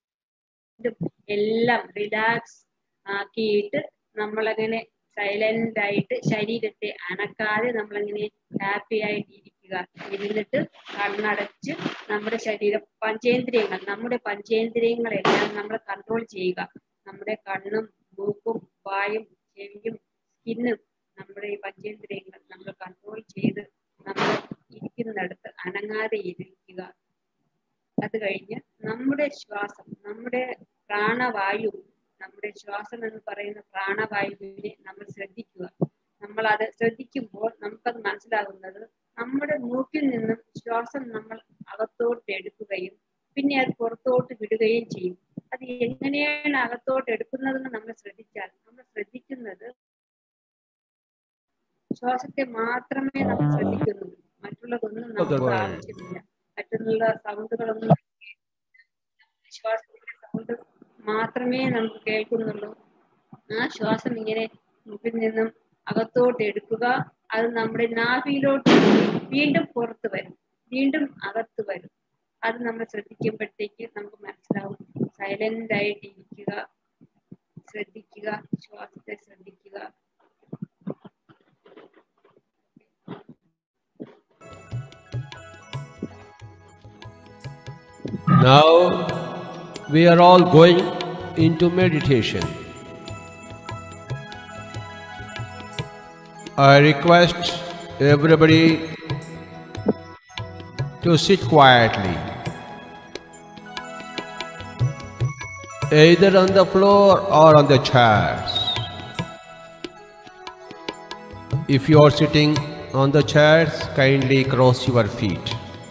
എല്ലാം റിലാക്സ് ആക്കിയിട്ട് നമ്മളങ്ങനെ സൈലന്റ് ആയിട്ട് ശരീരത്തെ അനക്കാതെ നമ്മളങ്ങനെ ഹാപ്പി ആയിട്ട് ഇരിക്കുക ഇരുന്നിട്ട് കണ്ണടച്ച് നമ്മുടെ ശരീരം പഞ്ചേന്ദ്രിയങ്ങൾ നമ്മുടെ പഞ്ചേന്ദ്രിയങ്ങളെല്ലാം നമ്മൾ കൺട്രോൾ ചെയ്യുക നമ്മുടെ കണ്ണും മൂക്കും വായും ചെവിയും സ്കിന്നും നമ്മുടെ ഈ പഞ്ചേന്ദ്രിയങ്ങൾ നമ്മൾ കൺട്രോൾ ചെയ്ത് നമ്മൾ ഇരിക്കുന്നിടത്ത് അനങ്ങാതെ ഇരിക്കുക അത് കഴിഞ്ഞ് നമ്മുടെ ശ്വാസം നമ്മുടെ പ്രാണവായു നമ്മുടെ ശ്വാസം എന്ന് പറയുന്ന പ്രാണവായുവിനെ നമ്മൾ ശ്രദ്ധിക്കുക നമ്മൾ അത് ശ്രദ്ധിക്കുമ്പോൾ നമുക്കത് മനസ്സിലാകുന്നത് നമ്മുടെ മൂക്കിൽ നിന്നും ശ്വാസം നമ്മൾ അകത്തോട്ട് എടുക്കുകയും പിന്നെ അത് പുറത്തോട്ട് വിടുകയും ചെയ്യും അത് എങ്ങനെയാണ് അകത്തോട്ട് എടുക്കുന്നതെന്ന് നമ്മൾ ശ്രദ്ധിച്ചാൽ നമ്മൾ ശ്രദ്ധിക്കുന്നത് ശ്വാസത്തെ മാത്രമേ നമ്മൾ ശ്രദ്ധിക്കുന്നുള്ളൂ മറ്റുള്ളതൊന്നും നമുക്ക് ആവശ്യമില്ല മറ്റുള്ള സൗണ്ടുകളൊന്നും ശ്വാസത്തിന്റെ സൗണ്ട് മാത്രമേ നമുക്ക് കേൾക്കുന്നുള്ളൂ ആ ശ്വാസം ഇങ്ങനെ മുമ്പിൽ നിന്നും അകത്തോട്ട് എടുക്കുക അത് നമ്മുടെ നാഭിയിലോട്ട് പോയി വീണ്ടും പുറത്ത് വരും വീണ്ടും അകത്ത് വരും അത് നമ്മൾ ശ്രദ്ധിക്കുമ്പോഴത്തേക്ക് നമുക്ക് മനസ്സിലാവും സൈലന്റ് ആയിട്ട് ഇരിക്കുക ശ്രദ്ധിക്കുക ശ്വാസത്തെ ശ്രദ്ധിക്കുക Now we are all going into meditation. I request everybody to sit quietly, either on the floor or on the chairs. If you are sitting on the chairs, kindly cross your feet.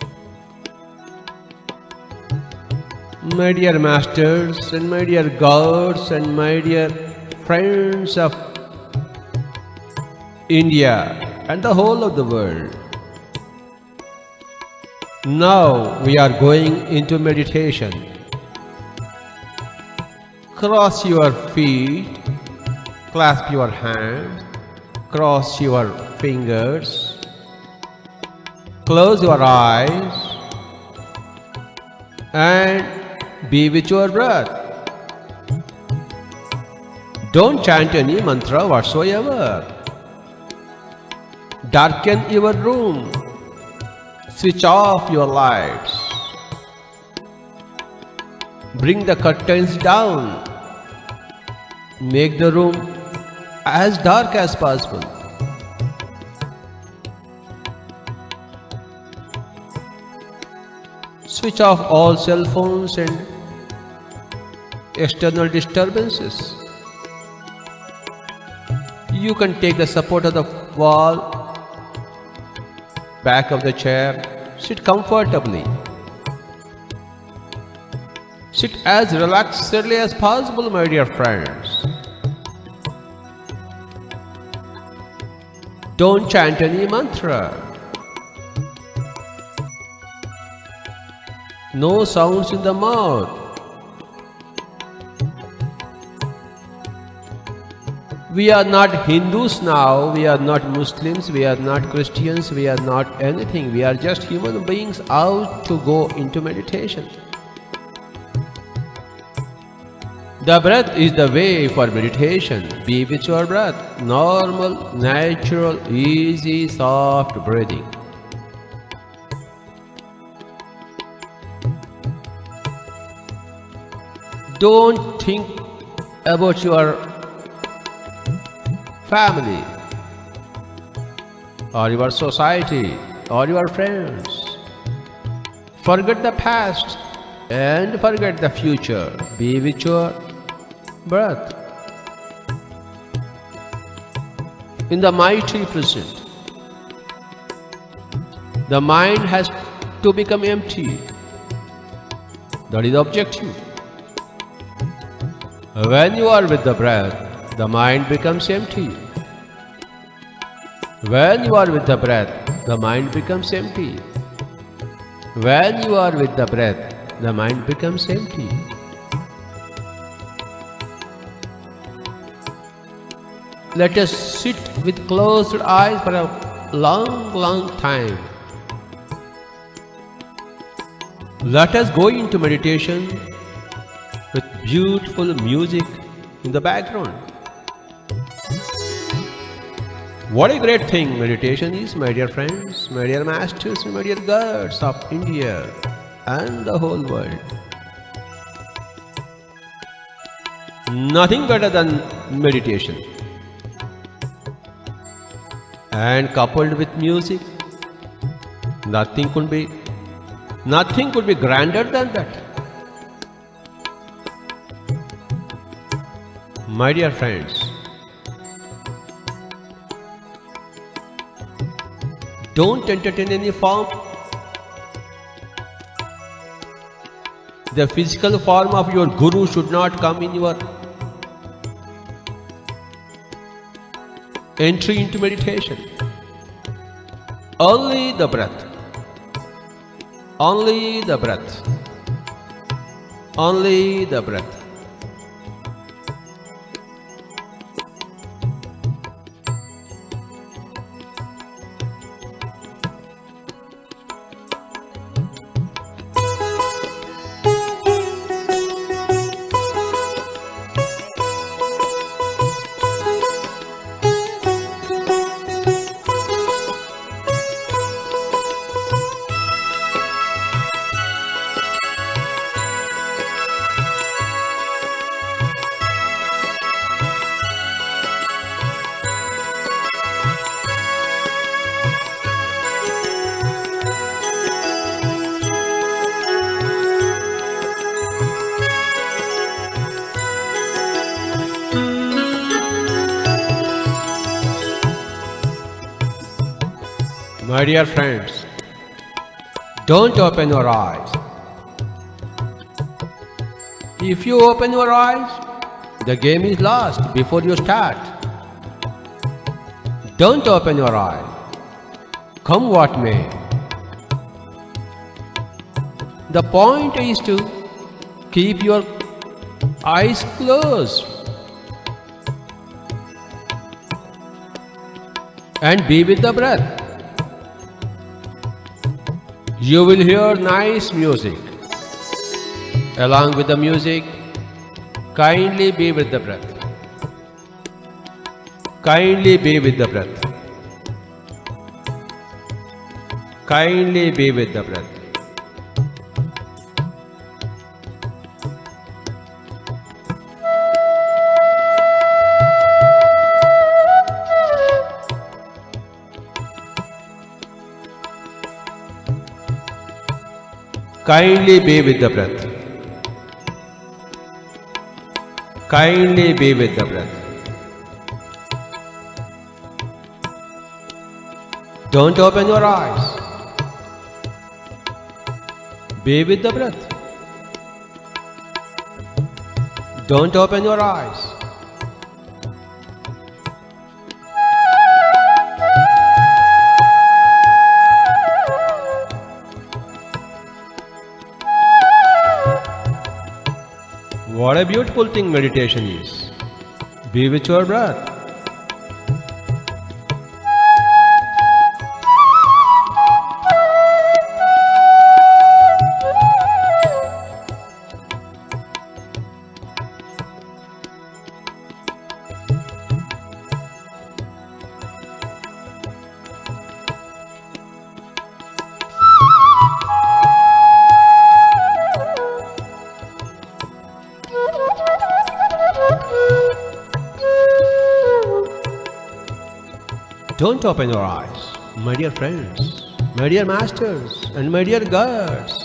My dear masters and my dear gods and my dear friends of India and the whole of the world. Now we are going into meditation. Cross your feet, clasp your hands, cross your fingers, close your eyes, and be with your breath. Don't chant any mantra whatsoever. Darken your room. Switch off your lights. Bring the curtains down. Make the room as dark as possible. Switch off all cell phones and external disturbances. You can take the support of the wall, back of the chair, sit comfortably. Sit as relaxedly as possible, my dear friends. Don't chant any mantra. No sounds in the mouth. We are not Hindus now, we are not Muslims, we are not Christians, we are not anything. We are just human beings out to go into meditation. The breath is the way for meditation. Be with your breath. Normal, natural, easy, soft breathing. Don't think about your family or your society or your friends. Forget the past and forget the future. Be with your breath. In the mighty present, the mind has to become empty. That is the objective. When you are with the breath, the mind becomes empty. When you are with the breath, the mind becomes empty. When you are with the breath, the mind becomes empty. Let us sit with closed eyes for a long, long time. Let us go into meditation with beautiful music in the background. What a great thing meditation is, my dear friends, my dear masters, and my dear gods of India and the whole world. Nothing better than meditation. And coupled with music, nothing could be nothing could be grander than that. My dear friends, don't entertain any form. The physical form of your guru should not come in your entry into meditation. Only the breath. Only the breath. Only the breath. My dear friends, don't open your eyes. If you open your eyes, the game is lost before you start. Don't open your eyes. Come what may. The point is to keep your eyes closed and be with the breath. You will hear nice music. Along with the music, kindly be with the breath. Kindly be with the breath. Kindly be with the breath. Kindly be with the breath. Kindly be with the breath. Don't open your eyes. Be with the breath. Don't open your eyes. What a beautiful thing meditation is. Be with your breath. Don't open your eyes, my dear friends, my dear masters, and my dear girls.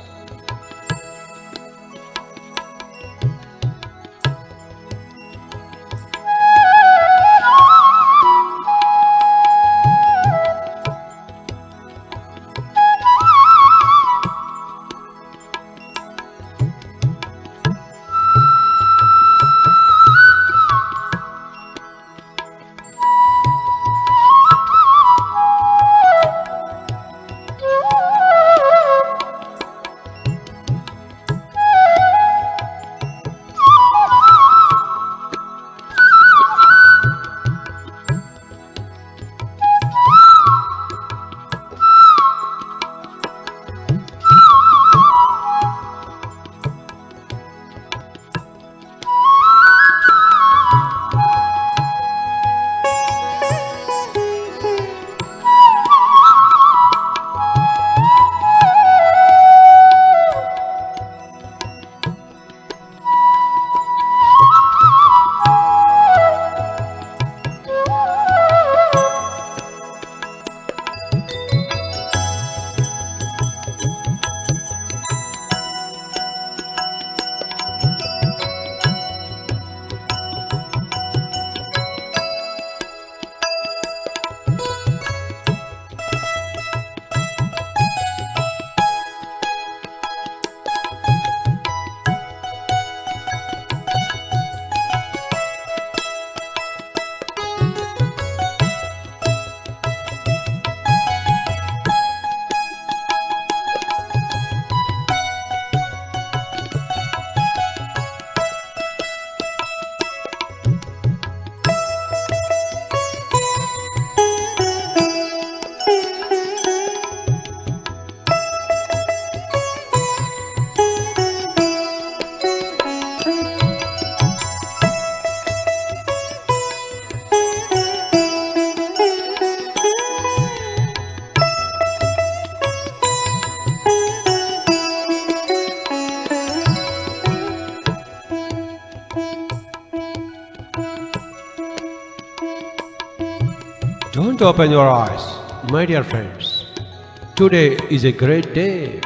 Don't open your eyes, my dear friends. Today is a great day.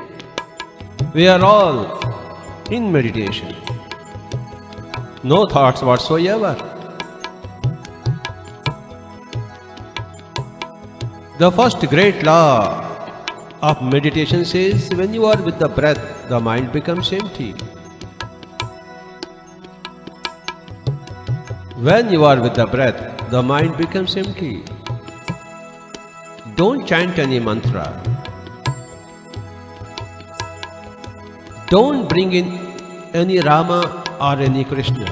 We are all in meditation. No thoughts whatsoever. The first great law of meditation says when you are with the breath, the mind becomes empty. When you are with the breath, the mind becomes empty. Don't chant any mantra. Don't bring in any Rama or any Krishna.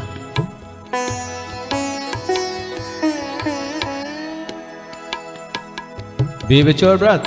Be with your breath.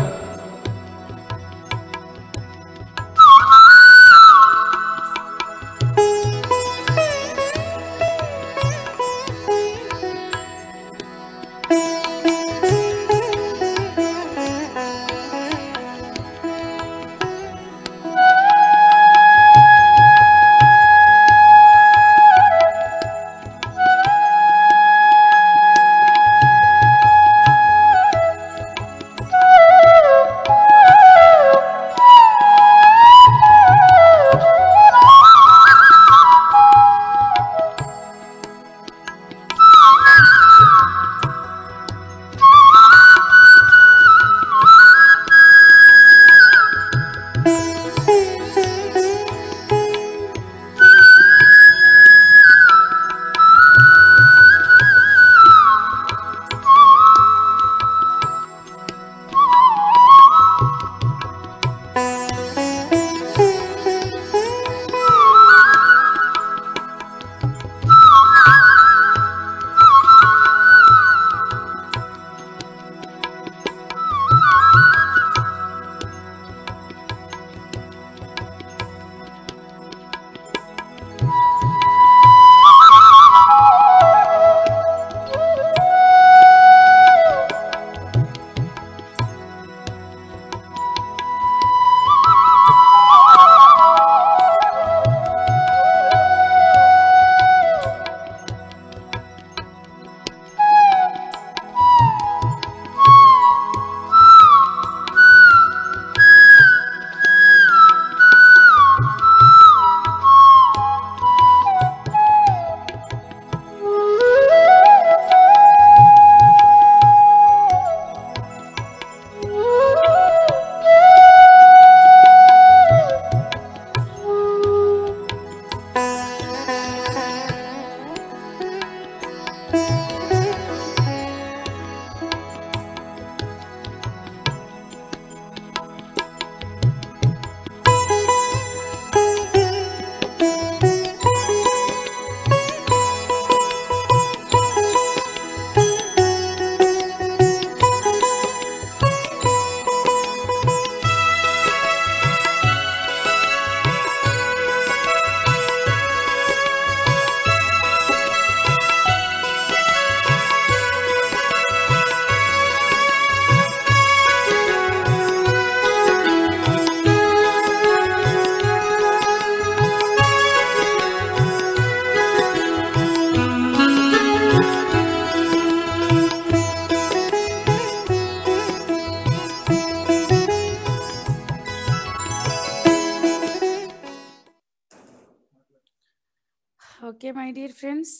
Okay my dear friends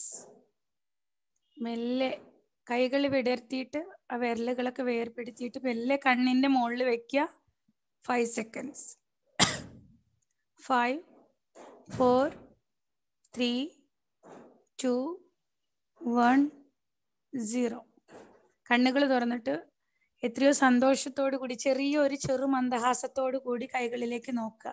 മെല്ലെ കൈകൾ വിടർത്തിയിട്ട് ആ വിരലുകളൊക്കെ വേർപ്പെടുത്തിയിട്ട് മെല്ലെ കണ്ണിൻ്റെ മുകളിൽ വെക്കുക five seconds five four three two one zero കണ്ണുകൾ തുറന്നിട്ട് എത്രയോ സന്തോഷത്തോടു കൂടി ചെറിയൊരു ചെറു മന്ദഹാസത്തോടു കൂടി കൈകളിലേക്ക് നോക്കുക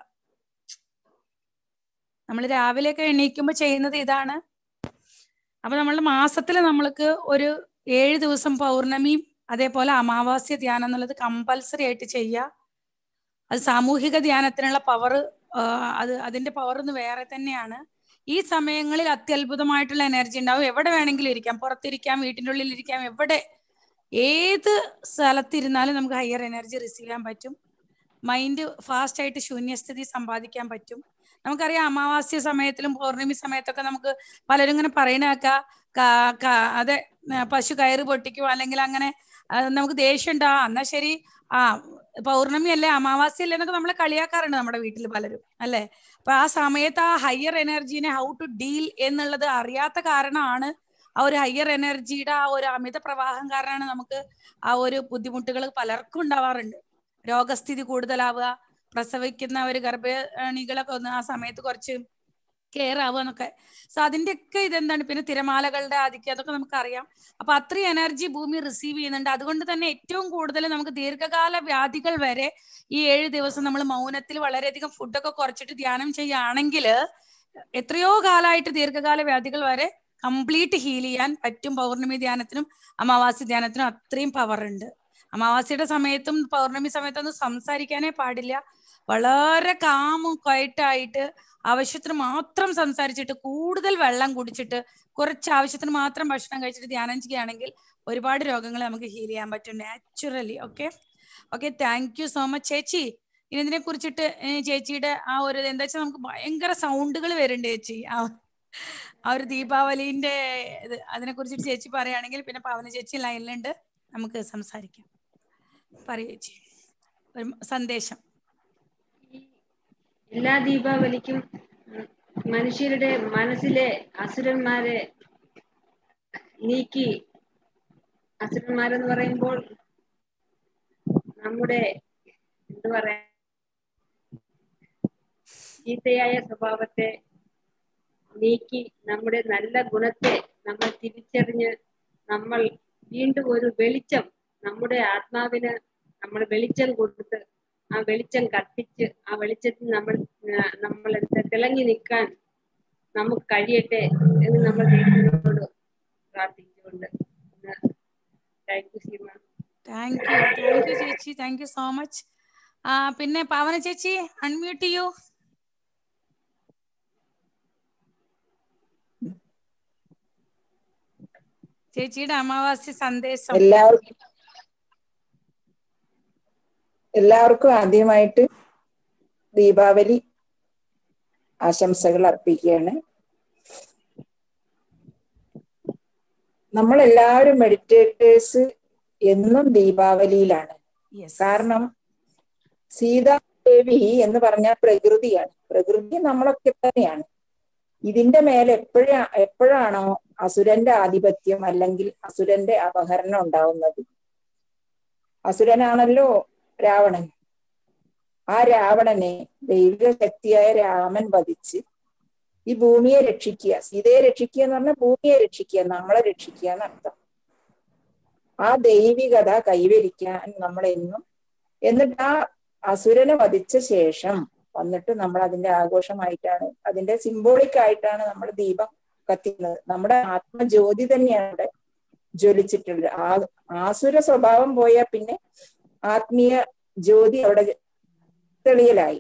നമ്മൾ രാവിലെയൊക്കെ എണീക്കുമ്പോൾ ചെയ്യുന്നത് ഇതാണ് അപ്പൊ നമ്മളുടെ മാസത്തിൽ നമ്മൾക്ക് ഒരു ഏഴ് ദിവസം പൗർണമിയും അതേപോലെ അമാവാസ്യ ധ്യാനം എന്നുള്ളത് കമ്പൽസറി ആയിട്ട് ചെയ്യുക അത് സാമൂഹിക ധ്യാനത്തിനുള്ള പവർ അത് അതിന്റെ പവർ ഒന്ന് വേറെ തന്നെയാണ് ഈ സമയങ്ങളിൽ അത്യത്ഭുതമായിട്ടുള്ള എനർജി ഉണ്ടാവും എവിടെ വേണമെങ്കിലും ഇരിക്കാം പുറത്തിരിക്കാം വീട്ടിൻ്റെ ഉള്ളിൽ ഇരിക്കാം എവിടെ ഏത് സ്ഥലത്തിരുന്നാലും നമുക്ക് ഹയർ എനർജി റിസീവ് ചെയ്യാൻ പറ്റും മൈൻഡ് ഫാസ്റ്റ് ആയിട്ട് ശൂന്യസ്ഥിതി സമ്പാദിക്കാൻ പറ്റും നമുക്കറിയാം അമാവാസ്യ സമയത്തിലും പൗർണമി സമയത്തൊക്കെ നമുക്ക് പലരും ഇങ്ങനെ പറയണേക്ക അതെ പശു കയറ് പൊട്ടിക്കും അല്ലെങ്കിൽ അങ്ങനെ നമുക്ക് ദേഷ്യം ഉണ്ടാ എന്നാ ശരി ആ പൗർണമി അല്ലേ അമാവാസ്യ അല്ലേ എന്നൊക്കെ നമ്മൾ കളിയാക്കാറുണ്ട് നമ്മുടെ വീട്ടിൽ പലരും അല്ലേ അപ്പൊ ആ സമയത്ത് ആ ഹയർ എനർജീനെ ഹൗ ടു ഡീൽ എന്നുള്ളത് അറിയാത്ത കാരണമാണ് ആ ഒരു ഹയർ എനർജിയുടെ ആ ഒരു അമിത പ്രവാഹം കാരണമാണ് നമുക്ക് ആ ഒരു ബുദ്ധിമുട്ടുകൾ പലർക്കും ഉണ്ടാവാറുണ്ട് രോഗസ്ഥിതി കൂടുതലാവുക പ്രസവിക്കുന്ന ഒരു ഗർഭിണികളൊക്കെ ഒന്ന് ആ സമയത്ത് കുറച്ച് കെയർ ആവുക എന്നൊക്കെ സോ അതിന്റെയൊക്കെ ഇതെന്താണ് പിന്നെ തിരമാലകളുടെ ആധിക്യം അതൊക്കെ നമുക്കറിയാം അപ്പൊ അത്രയും എനർജി ഭൂമി റിസീവ് ചെയ്യുന്നുണ്ട് അതുകൊണ്ട് തന്നെ ഏറ്റവും കൂടുതൽ നമുക്ക് ദീർഘകാല വ്യാധികൾ വരെ ഈ ഏഴ് ദിവസം നമ്മൾ മൗനത്തിൽ വളരെയധികം ഫുഡൊക്കെ കുറച്ചിട്ട് ധ്യാനം ചെയ്യുകയാണെങ്കിൽ എത്രയോ കാലമായിട്ട് ദീർഘകാല വ്യാധികൾ വരെ കംപ്ലീറ്റ് ഹീൽ ചെയ്യാൻ പറ്റും പൗർണമി ധ്യാനത്തിനും അമാവാസി ധ്യാനത്തിനും അത്രയും പവർ ഉണ്ട് അമാവാസിയുടെ സമയത്തും പൗർണമി സമയത്തൊന്നും സംസാരിക്കാനേ പാടില്ല വളരെ കാമും ക്വയറ്റായിട്ട് ആവശ്യത്തിന് മാത്രം സംസാരിച്ചിട്ട് കൂടുതൽ വെള്ളം കുടിച്ചിട്ട് കുറച്ച് ആവശ്യത്തിന് മാത്രം ഭക്ഷണം കഴിച്ചിട്ട് ധ്യാനം ചെയ്യുകയാണെങ്കിൽ ഒരുപാട് രോഗങ്ങൾ നമുക്ക് ഹീൽ ചെയ്യാൻ പറ്റും naturally okay okay thank you so much ചേച്ചി ഇനി ഇതിനെ കുറിച്ചിട്ട് ഏ, ചേച്ചിയുടെ ആ ഒരു എന്താ വെച്ചാൽ നമുക്ക് ഭയങ്കര സൗണ്ടുകൾ വരുന്നുണ്ട് ചേച്ചി ആ ആ ഒരു ദീപാവലിന്റെ ഇത് അതിനെ കുറിച്ചിട്ട് ചേച്ചി പറയുകയാണെങ്കിൽ പിന്നെ പവന ചേച്ചി ലൈനിലുണ്ട് നമുക്ക് സംസാരിക്കാം പറയൂ ചേച്ചി ഒരു സന്ദേശം എല്ലാ ദീപാവലിക്കും ഉം, മനുഷ്യരുടെ മനസ്സിലെ അസുരന്മാരെ നീക്കി അസുരന്മാരെന്ന് പറയുമ്പോൾ നമ്മുടെ എന്താ പറയാ ചീത്തയായ സ്വഭാവത്തെ നീക്കി നമ്മുടെ നല്ല ഗുണത്തെ നമ്മൾ തിരിച്ചറിഞ്ഞ് നമ്മൾ വീണ്ടും ഒരു വെളിച്ചം നമ്മുടെ ആത്മാവിന് നമ്മൾ വെളിച്ചം കൊടുത്ത് ആ വെളിച്ചം കത്തിച്ച് ആ വെളിച്ചത്തിൽ നമ്മൾ ആ, നമ്മൾ എന്താ തിളങ്ങി നിൽക്കാൻ നമുക്ക് കഴിയട്ടെ എന്ന് നമ്മൾ ദൈവത്തിനോട് പ്രാർത്ഥിച്ചുകൊണ്ട് thank you Seema thank you thank you ചേച്ചി താങ്ക് യു സോ മച്ച് ആ പിന്നെ പവന ചേച്ചി അൺമ്യൂട്ട് ചെയ്യൂ ചേച്ചിയുടെ അമാവാസി സന്ദേശം എല്ലാവർക്കും എല്ലാവർക്കും ആദ്യമായിട്ട് ദീപാവലി ആശംസകൾ അർപ്പിക്കുകയാണ് നമ്മൾ എല്ലാവരും മെഡിറ്റേറ്റേഴ്സ് എന്നും ദീപാവലിയിലാണ് യെസ് കാരണം സീതാദേവി എന്ന് പറഞ്ഞാൽ പ്രകൃതിയാണ് പ്രകൃതി നമ്മളൊക്കെ തന്നെയാണ് ഇതിന്റെ മേലെ എപ്പോഴാ എപ്പോഴാണോ അസുരന്റെ ആധിപത്യം അല്ലെങ്കിൽ അസുരന്റെ അപഹരണം ഉണ്ടാവുന്നത് അസുരനാണല്ലോ രാവണൻ ആ രാവണനെ ദൈവിക ശക്തിയായ രാമൻ വധിച്ച് ഈ ഭൂമിയെ രക്ഷിക്കുക സീതയെ രക്ഷിക്കുക എന്ന് പറഞ്ഞാൽ ഭൂമിയെ രക്ഷിക്കുക നമ്മളെ രക്ഷിക്കുക എന്നർത്ഥം ആ ദൈവികത കൈവരിക്കാൻ നമ്മൾ എന്നും എന്നിട്ട് ആ അസുരനെ വധിച്ച ശേഷം വന്നിട്ട് നമ്മൾ അതിന്റെ ആഘോഷമായിട്ടാണ് അതിന്റെ സിംബോളിക് ആയിട്ടാണ് നമ്മൾ ദീപം കത്തിക്കുന്നത് നമ്മുടെ ആത്മജ്യോതി തന്നെയാണ് അവിടെ ജ്വലിച്ചിട്ടുള്ളത് ആ ആസുര സ്വഭാവം പോയാൽ പിന്നെ ആത്മീയ ജ്യോതി അവിടെ തെളിയലായി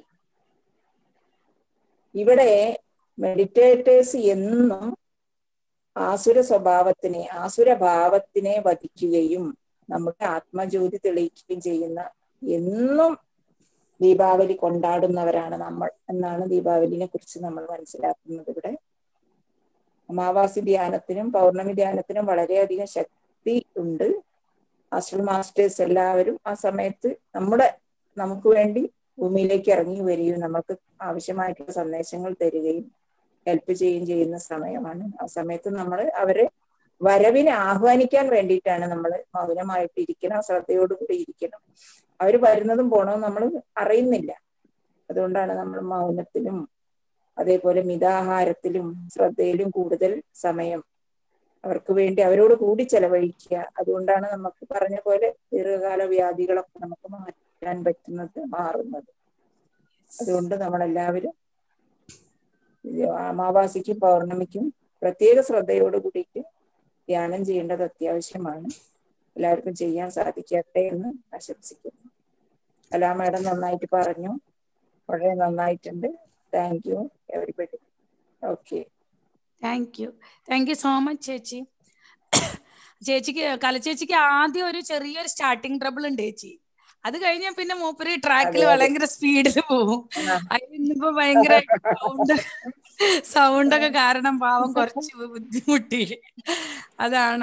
ഇവിടെ മെഡിറ്റേറ്റേഴ്സ് എന്നും ആസുര സ്വഭാവത്തിനെ ആസുര ഭാവത്തിനെ വധിക്കുകയും നമ്മുടെ ആത്മജ്യോതി തെളിയിക്കുകയും ചെയ്യുന്ന എന്നും ദീപാവലി കൊണ്ടാടുന്നവരാണ് നമ്മൾ എന്നാണ് ദീപാവലിനെ കുറിച്ച് നമ്മൾ മനസ്സിലാക്കുന്നത് ഇവിടെ അമാവാസി ധ്യാനത്തിനും പൗർണമി ധ്യാനത്തിനും വളരെയധികം ശക്തി ഉണ്ട് ആസ്റ്റർ മാസ്റ്റേഴ്സ് എല്ലാവരും ആ സമയത്ത് നമ്മുടെ നമുക്ക് വേണ്ടി ഭൂമിയിലേക്ക് ഇറങ്ങി വരികയും നമുക്ക് ആവശ്യമായിട്ടുള്ള സന്ദേശങ്ങൾ തരികയും ഹെൽപ്പ് ചെയ്യുകയും ചെയ്യുന്ന സമയമാണ് ആ സമയത്ത് നമ്മൾ അവരെ വരവിനെ ആഹ്വാനിക്കാൻ വേണ്ടിയിട്ടാണ് നമ്മൾ മൗനമായിട്ട് ഇരിക്കണം ശ്രദ്ധയോടുകൂടി ഇരിക്കണം അവർ വരുന്നതും പോണതും നമ്മൾ അറിയുന്നില്ല അതുകൊണ്ടാണ് നമ്മൾ മൗനത്തിലും അതേപോലെ മിതാഹാരത്തിലും ശ്രദ്ധയിലും കൂടുതൽ സമയം അവർക്ക് വേണ്ടി അവരോട് കൂടി ചെലവഴിക്കുക അതുകൊണ്ടാണ് നമുക്ക് പറഞ്ഞ പോലെ ദീർഘകാല വ്യാധികളൊക്കെ നമുക്ക് മാറ്റാൻ പറ്റുന്നത് മാറുന്നത് അതുകൊണ്ട് നമ്മളെല്ലാവരും ഇത് അമാവാസിക്കും പൗർണമിക്കും പ്രത്യേക ശ്രദ്ധയോട് കൂടിയിട്ട് ധ്യാനം ചെയ്യേണ്ടത് അത്യാവശ്യമാണ് എല്ലാവർക്കും ചെയ്യാൻ സാധിക്കട്ടെ എന്ന് ആശംസിക്കുന്നു കലാ മാഡം നന്നായിട്ട് പറഞ്ഞു വളരെ നന്നായിട്ടുണ്ട് thank you everybody okay thank you thank you so much ചേച്ചി ചേച്ചിക്ക് കലച്ചേച്ചിക്ക് ആദ്യം ഒരു ചെറിയൊരു സ്റ്റാർട്ടിങ് ട്രബിൾ ഉണ്ട് ചേച്ചി അത് കഴിഞ്ഞാൽ പിന്നെ മൂപ്പര് ട്രാക്കിൽ അതെ, അതെ. ഭയങ്കര സ്പീഡിൽ പോകും ആ. അതിനിപ്പോ ഭയങ്കര സൗണ്ട് സൗണ്ട് ഒക്കെ കാരണം പാവം കുറച്ച് ബുദ്ധിമുട്ടി അതാണ്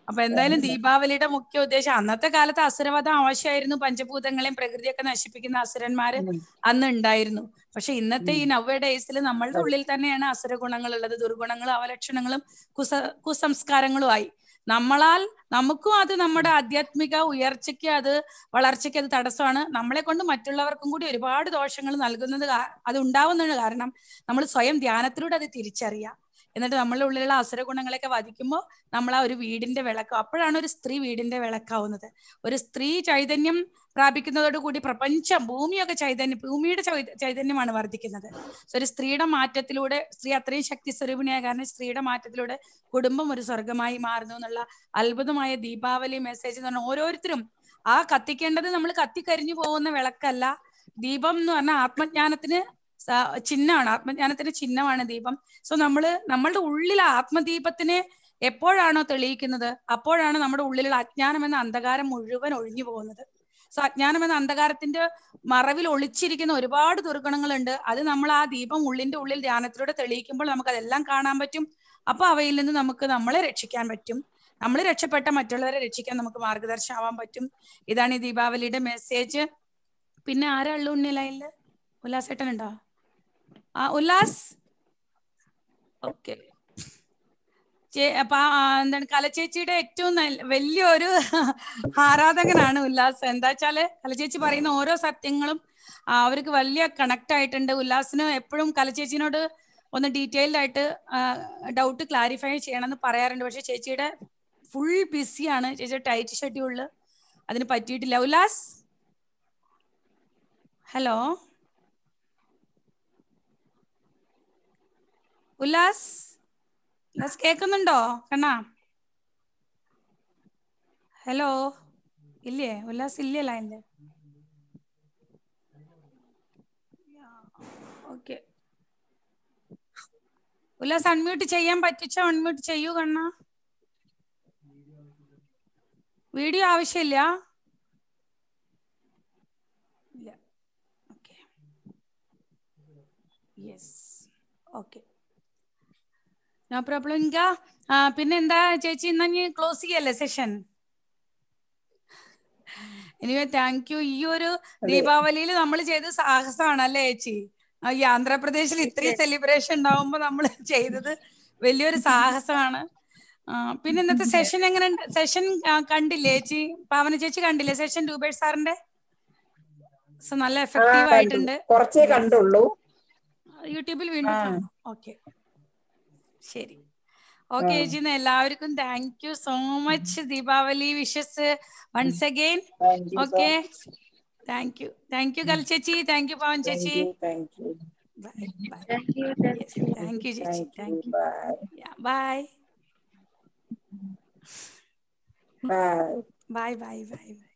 അപ്പൊ എന്തായാലും ദീപാവലിയുടെ മുഖ്യ ഉദ്ദേശം അന്നത്തെ കാലത്ത് അസുരവധം ആവശ്യമായിരുന്നു പഞ്ചഭൂതങ്ങളെയും പ്രകൃതിയൊക്കെ നശിപ്പിക്കുന്ന അസുരന്മാര് അന്ന് ഉണ്ടായിരുന്നു പക്ഷെ ഇന്നത്തെ ഈ നവ ഡേയ്സിൽ നമ്മളുടെ ഉള്ളിൽ തന്നെയാണ് അസുര ഗുണങ്ങൾ ഉള്ളത് ദുർഗുണങ്ങളും അവലക്ഷണങ്ങളും കുസ കുസംസ്കാരങ്ങളും ആയി നമ്മളാൽ നമുക്കും അത് നമ്മുടെ ആധ്യാത്മിക ഉയർച്ചയ്ക്ക് അത് വളർച്ചയ്ക്ക് അത് തടസ്സമാണ് നമ്മളെ കൊണ്ട് മറ്റുള്ളവർക്കും കൂടി ഒരുപാട് ദോഷങ്ങൾ നൽകുന്നത് കാ- അത് ഉണ്ടാവുന്നതാണ് കാരണം നമ്മൾ സ്വയം ധ്യാനത്തിലൂടെ അത് തിരിച്ചറിയാം എന്നിട്ട് നമ്മളുടെ ഉള്ളിലുള്ള അസുര ഗുണങ്ങളെയൊക്കെ വധിക്കുമ്പോൾ നമ്മൾ ആ ഒരു വീടിന്റെ വിളക്ക് അപ്പോഴാണ് ഒരു സ്ത്രീ വീടിന്റെ വിളക്കാവുന്നത് ഒരു സ്ത്രീ ചൈതന്യം പ്രാപിക്കുന്നതോടുകൂടി പ്രപഞ്ചം ഭൂമിയൊക്കെ ചൈതന്യം ഭൂമിയുടെ ചൈ- ചൈതന്യമാണ് വർദ്ധിക്കുന്നത് സോ ഒരു സ്ത്രീയുടെ മാറ്റത്തിലൂടെ സ്ത്രീ അത്രയും ശക്തി സ്വരൂപിണിയായ കാരണം സ്ത്രീയുടെ മാറ്റത്തിലൂടെ കുടുംബം ഒരു സ്വർഗമായി മാറുന്നു എന്നുള്ള അത്ഭുതമായ ദീപാവലി മെസ്സേജ് എന്ന് പറഞ്ഞാൽ ഓരോരുത്തരും ആ കത്തിക്കേണ്ടത് നമ്മൾ കത്തിക്കരിഞ്ഞു പോകുന്ന വിളക്കല്ല ദീപം എന്ന് പറഞ്ഞാൽ ആത്മജ്ഞാനത്തിന് സ- ചിഹ്നമാണ് ആത്മജ്ഞാനത്തിന് ചിഹ്നമാണ് ദീപം സോ നമ്മള് നമ്മളുടെ ഉള്ളിൽ ആ ആത്മദീപത്തിനെ എപ്പോഴാണോ തെളിയിക്കുന്നത് അപ്പോഴാണ് നമ്മുടെ ഉള്ളിലുള്ള അജ്ഞാനം എന്ന അന്ധകാരം മുഴുവൻ ഒഴിഞ്ഞു പോകുന്നത് സോ അജ്ഞാനം എന്ന അന്ധകാരത്തിന്റെ മറവിൽ ഒളിച്ചിരിക്കുന്ന ഒരുപാട് ദുർഗുണങ്ങളുണ്ട് അത് നമ്മൾ ആ ദീപം ഉള്ളിന്റെ ഉള്ളിൽ ധ്യാനത്തിലൂടെ തെളിയിക്കുമ്പോൾ നമുക്ക് അതെല്ലാം കാണാൻ പറ്റും അപ്പൊ അവയിൽ നിന്ന് നമുക്ക് നമ്മളെ രക്ഷിക്കാൻ പറ്റും നമ്മൾ രക്ഷപ്പെട്ട മറ്റുള്ളവരെ രക്ഷിക്കാൻ നമുക്ക് മാർഗദർശനമാവാൻ പറ്റും ഇതാണ് ഈ ദീപാവലിയുടെ മെസ്സേജ് പിന്നെ ആരാ ഉള്ളു ഉണ്ണിലയില് ഉല്ലാസേട്ടൻ ഉണ്ടോ ആ ഉല്ലാസ് ഓക്കെ അപ്പൊ ആ, എന്താണ് കലച്ചേച്ചിയുടെ ഏറ്റവും നല്ല വലിയൊരു ആരാധകനാണ് ഉല്ലാസ് എന്താ വെച്ചാല് കലച്ചേച്ചി പറയുന്ന ഓരോ സത്യങ്ങളും ആ, അവർക്ക് വലിയ കണക്ട് ആയിട്ടുണ്ട് ഉല്ലാസിന് എപ്പോഴും കലച്ചേച്ചിനോട് ഒന്ന് ഡീറ്റെയിൽഡ് ആയിട്ട് ഡൗട്ട് ക്ലാരിഫൈ ചെയ്യണമെന്ന് പറയാറുണ്ട് പക്ഷെ ചേച്ചിയുടെ ഫുൾ ബിസിയാണ് ചേച്ചിയുടെ ടൈറ്റ് ഷെഡ്യൂളില് അതിന് പറ്റിയിട്ടില്ല ഉല്ലാസ് ഹലോ ഉല്ലാസ് ഉല്ലാസ് കേൾക്കുന്നുണ്ടോ കണ്ണാ ഹലോ ഇല്ലേ ഉല്ലാസ് ഇല്ലേ ലൈനില് ഓക്കെ ഉല്ലാസ് അൺമ്യൂട്ട് ചെയ്യാൻ പറ്റിച്ചോ അൺമ്യൂട്ട് ചെയ്യൂ കണ്ണ വീഡിയോ ആവശ്യമില്ല ഇല്ല okay yes okay no problem ఇంకా ആ, പിന്നെ എന്താ ചേച്ചി ഇന്ന് ഇനി ക്ലോസ് ചെയ്യല്ലേ സെഷൻ എനിവേ താങ്ക് യു ഈ ഒരു ദീപാവലിയിൽ നമ്മൾ ചെയ്ത സാഹസമാണ് അല്ലേ ചേച്ചി ആ, ഈ ആന്ധ്രാപ്രദേശിൽ ഇത്രയും സെലിബ്രേഷൻ ഉണ്ടാവുമ്പോ നമ്മൾ ചെയ്തത് വലിയൊരു സാഹസമാണ് ആ, പിന്നെ ഇന്നത്തെ സെഷൻ എങ്ങനെ സെഷൻ കണ്ടില്ലേ ചേച്ചി പാവന ചേച്ചി കണ്ടില്ലേ സെഷൻ രൂപേഷ് സാറിന്റെ So, നല്ല ആ എഫക്റ്റീവ് കണ്ടു ആയിട്ടുണ്ട് കുറച്ചേ കണ്ടുള്ളൂ യൂട്യൂബിൽ വീണ്ടും ആ. കാണാം ഓക്കെ ശരി ഓക്കെ ചേച്ചി എന്നാ എല്ലാവർക്കും thank you so much Deepavali wishes once again thank you okay thank you thank you കൽ ചേച്ചി താങ്ക് യു പവൻ താങ്ക് ചേച്ചി you thank you bye bye thank you thank you thank you ചേച്ചി thank you thank you bye bye bye bye bye bye by